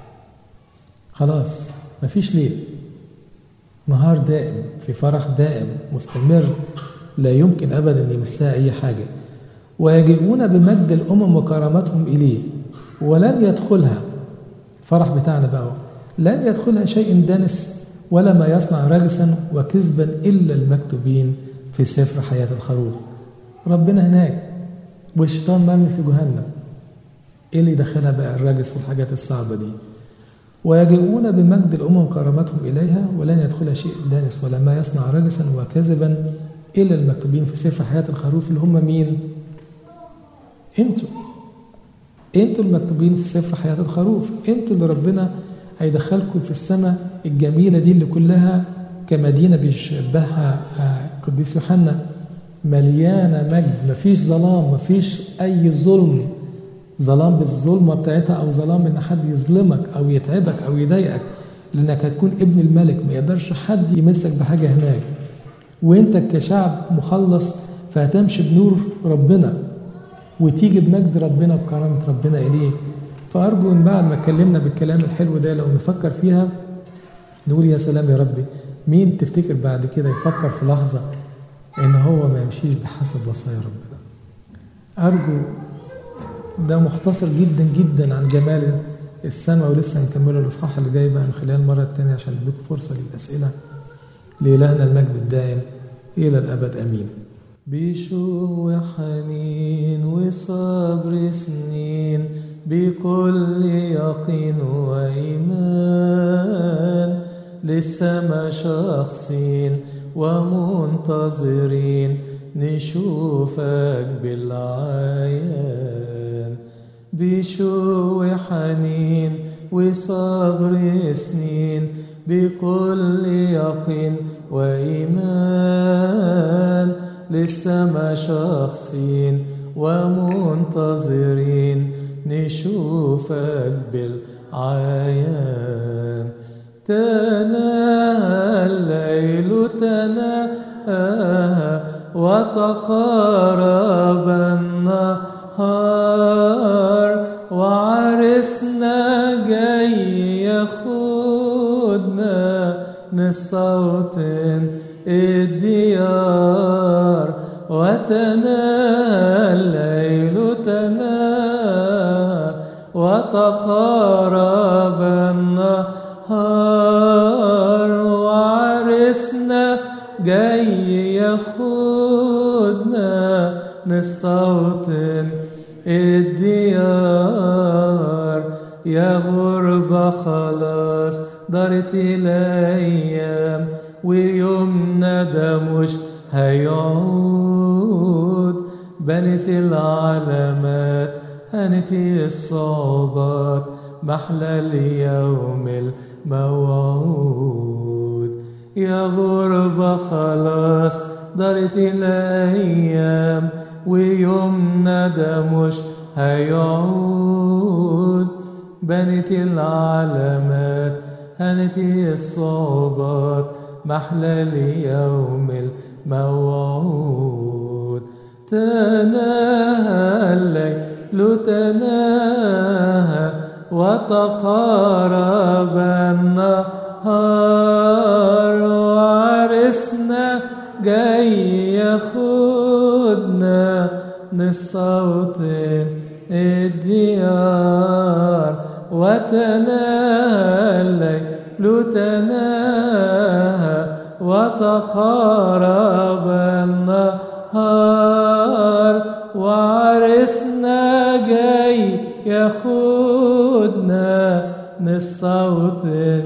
خلاص مفيش ليل نهار دائم في فرح دائم مستمر لا يمكن ابدا ان يمسها اي حاجه ويجيئون بمجد الامم وكرامتهم اليه ولن يدخلها الفرح بتاعنا بقى لن يدخلها شيء دنس ولا ما يصنع رجسا وكذبا الا المكتوبين في سفر حياه الخروف ربنا هناك والشيطان مرمي في جهنم ايه اللي يدخلها بقى الرجس والحاجات الصعبه دي ويجيئون بمجد الامم كرامتهم اليها ولن يدخلها شيء دانس ولا ما يصنع رجسا وكذبا الا المكتوبين في سفر حياه الخروف اللي هم مين؟ انتوا انتوا المكتوبين في سفر حياه الخروف انتوا اللي ربنا هيدخلكم في السماء الجميله دي اللي كلها كمدينه بيشبهها قديس يوحنا مليانه مجد مفيش ظلام مفيش اي ظلم ظلام بالظلمه بتاعتها او ظلام ان حد يظلمك او يتعبك او يضايقك لانك هتكون ابن الملك ما يقدرش حد يمسك بحاجه هناك وانت كشعب مخلص فهتمشي بنور ربنا وتيجي بمجد ربنا بكرامه ربنا اليه فارجو ان بعد ما اتكلمنا بالكلام الحلو ده لو نفكر فيها نقول يا سلام يا ربي مين تفتكر بعد كده يفكر في لحظه ان هو ما يمشيش بحسب وصايا ربنا ارجو ده مختصر جدا جدا عن جمال السماء ولسه هنكمله الاصحاح اللي جاي بقى من خلال المره الثانيه عشان نديك فرصه للاسئله لإلهنا المجد الدائم إلى الأبد أمين بشوق وحنين وصبر سنين بكل يقين وإيمان للسما شخصين ومنتظرين نشوفك بالعيان بشوق وحنين وصبر سنين بكل يقين وإيمان للسما شخصين ومنتظرين نشوفك بالعيان تناهى الليل تناهى وتقارب النهار وعرسنا جاي ياخدنا نستوطن الديار وتناهى الليل تناهى وتقارب النهار وعرسنا جاي ياخدنا نستوطن الديار يا غربة خلاص دارت الأيام ويومنا ده مش هيعود بنت العلامات هنت الصعوبات محلى اليوم الموعود يا غربة خلاص دارت الأيام ويومنا ده مش هيعود بنت العلامات هنت الصعوبات محلى اليوم الموعود تناهى الليل تناهى وتقارب النهار وعرسنا جاي ياخدنا للصوت الديار وتناهى الليل تناهى وتقارب النهار وعرسنا جاي ياخدنا للصوت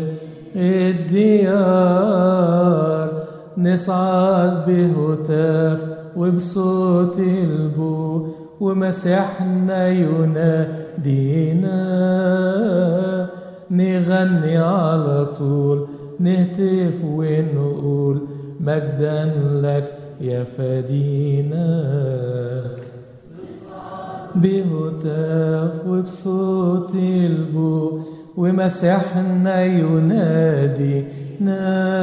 الديار نصعد بهتاف وبصوت البو ومسيحنا ينادينا نغني على طول نهتف ونقول مجدا لك يا فدينا بهتاف وبصوت البو ومسيحنا ينادينا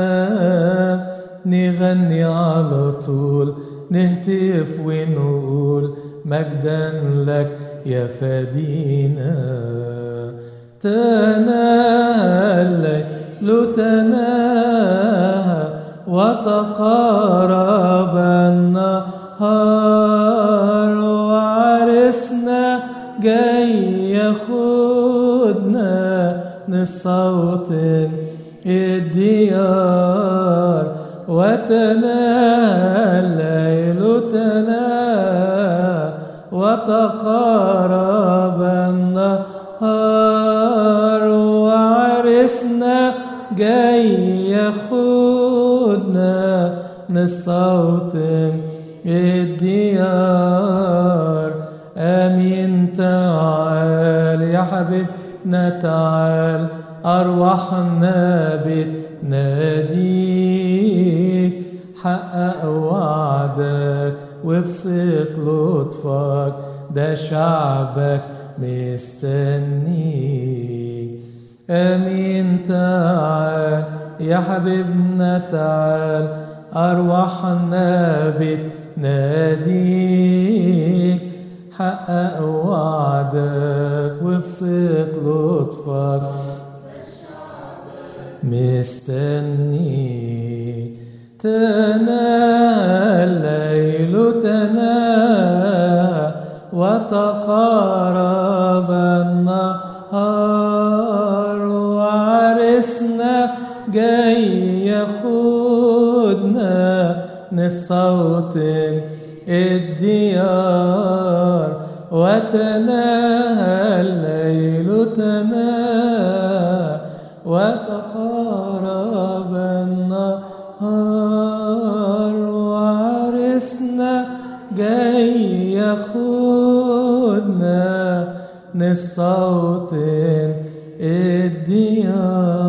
نغني على طول نهتف ونقول مجدا لك يا فدينا تناهى الليل تناهى وتقارب النهار وعرسنا جاي ياخدنا للصوت الديار وتناهى الليل تناهى وتقارب النهار وعرسنا جاي ياخدنا للصوت الديار امين تعال يا حبيبنا تعال ارواحنا بتناديك حقق وعدك وبسط لطفك ده شعبك مستنيك امين تعال يا حبيبنا تعال ارواحنا بتناديك حقق وعدك وبسط لطفك مستني تناهى الليل تناهى وتقارب النهار وعرسنا جاي ياخدنا نستوط الديار وتناهى الليل تناهى وتقارب النهار وعرسنا جاي ياخدنا نستوطن الديار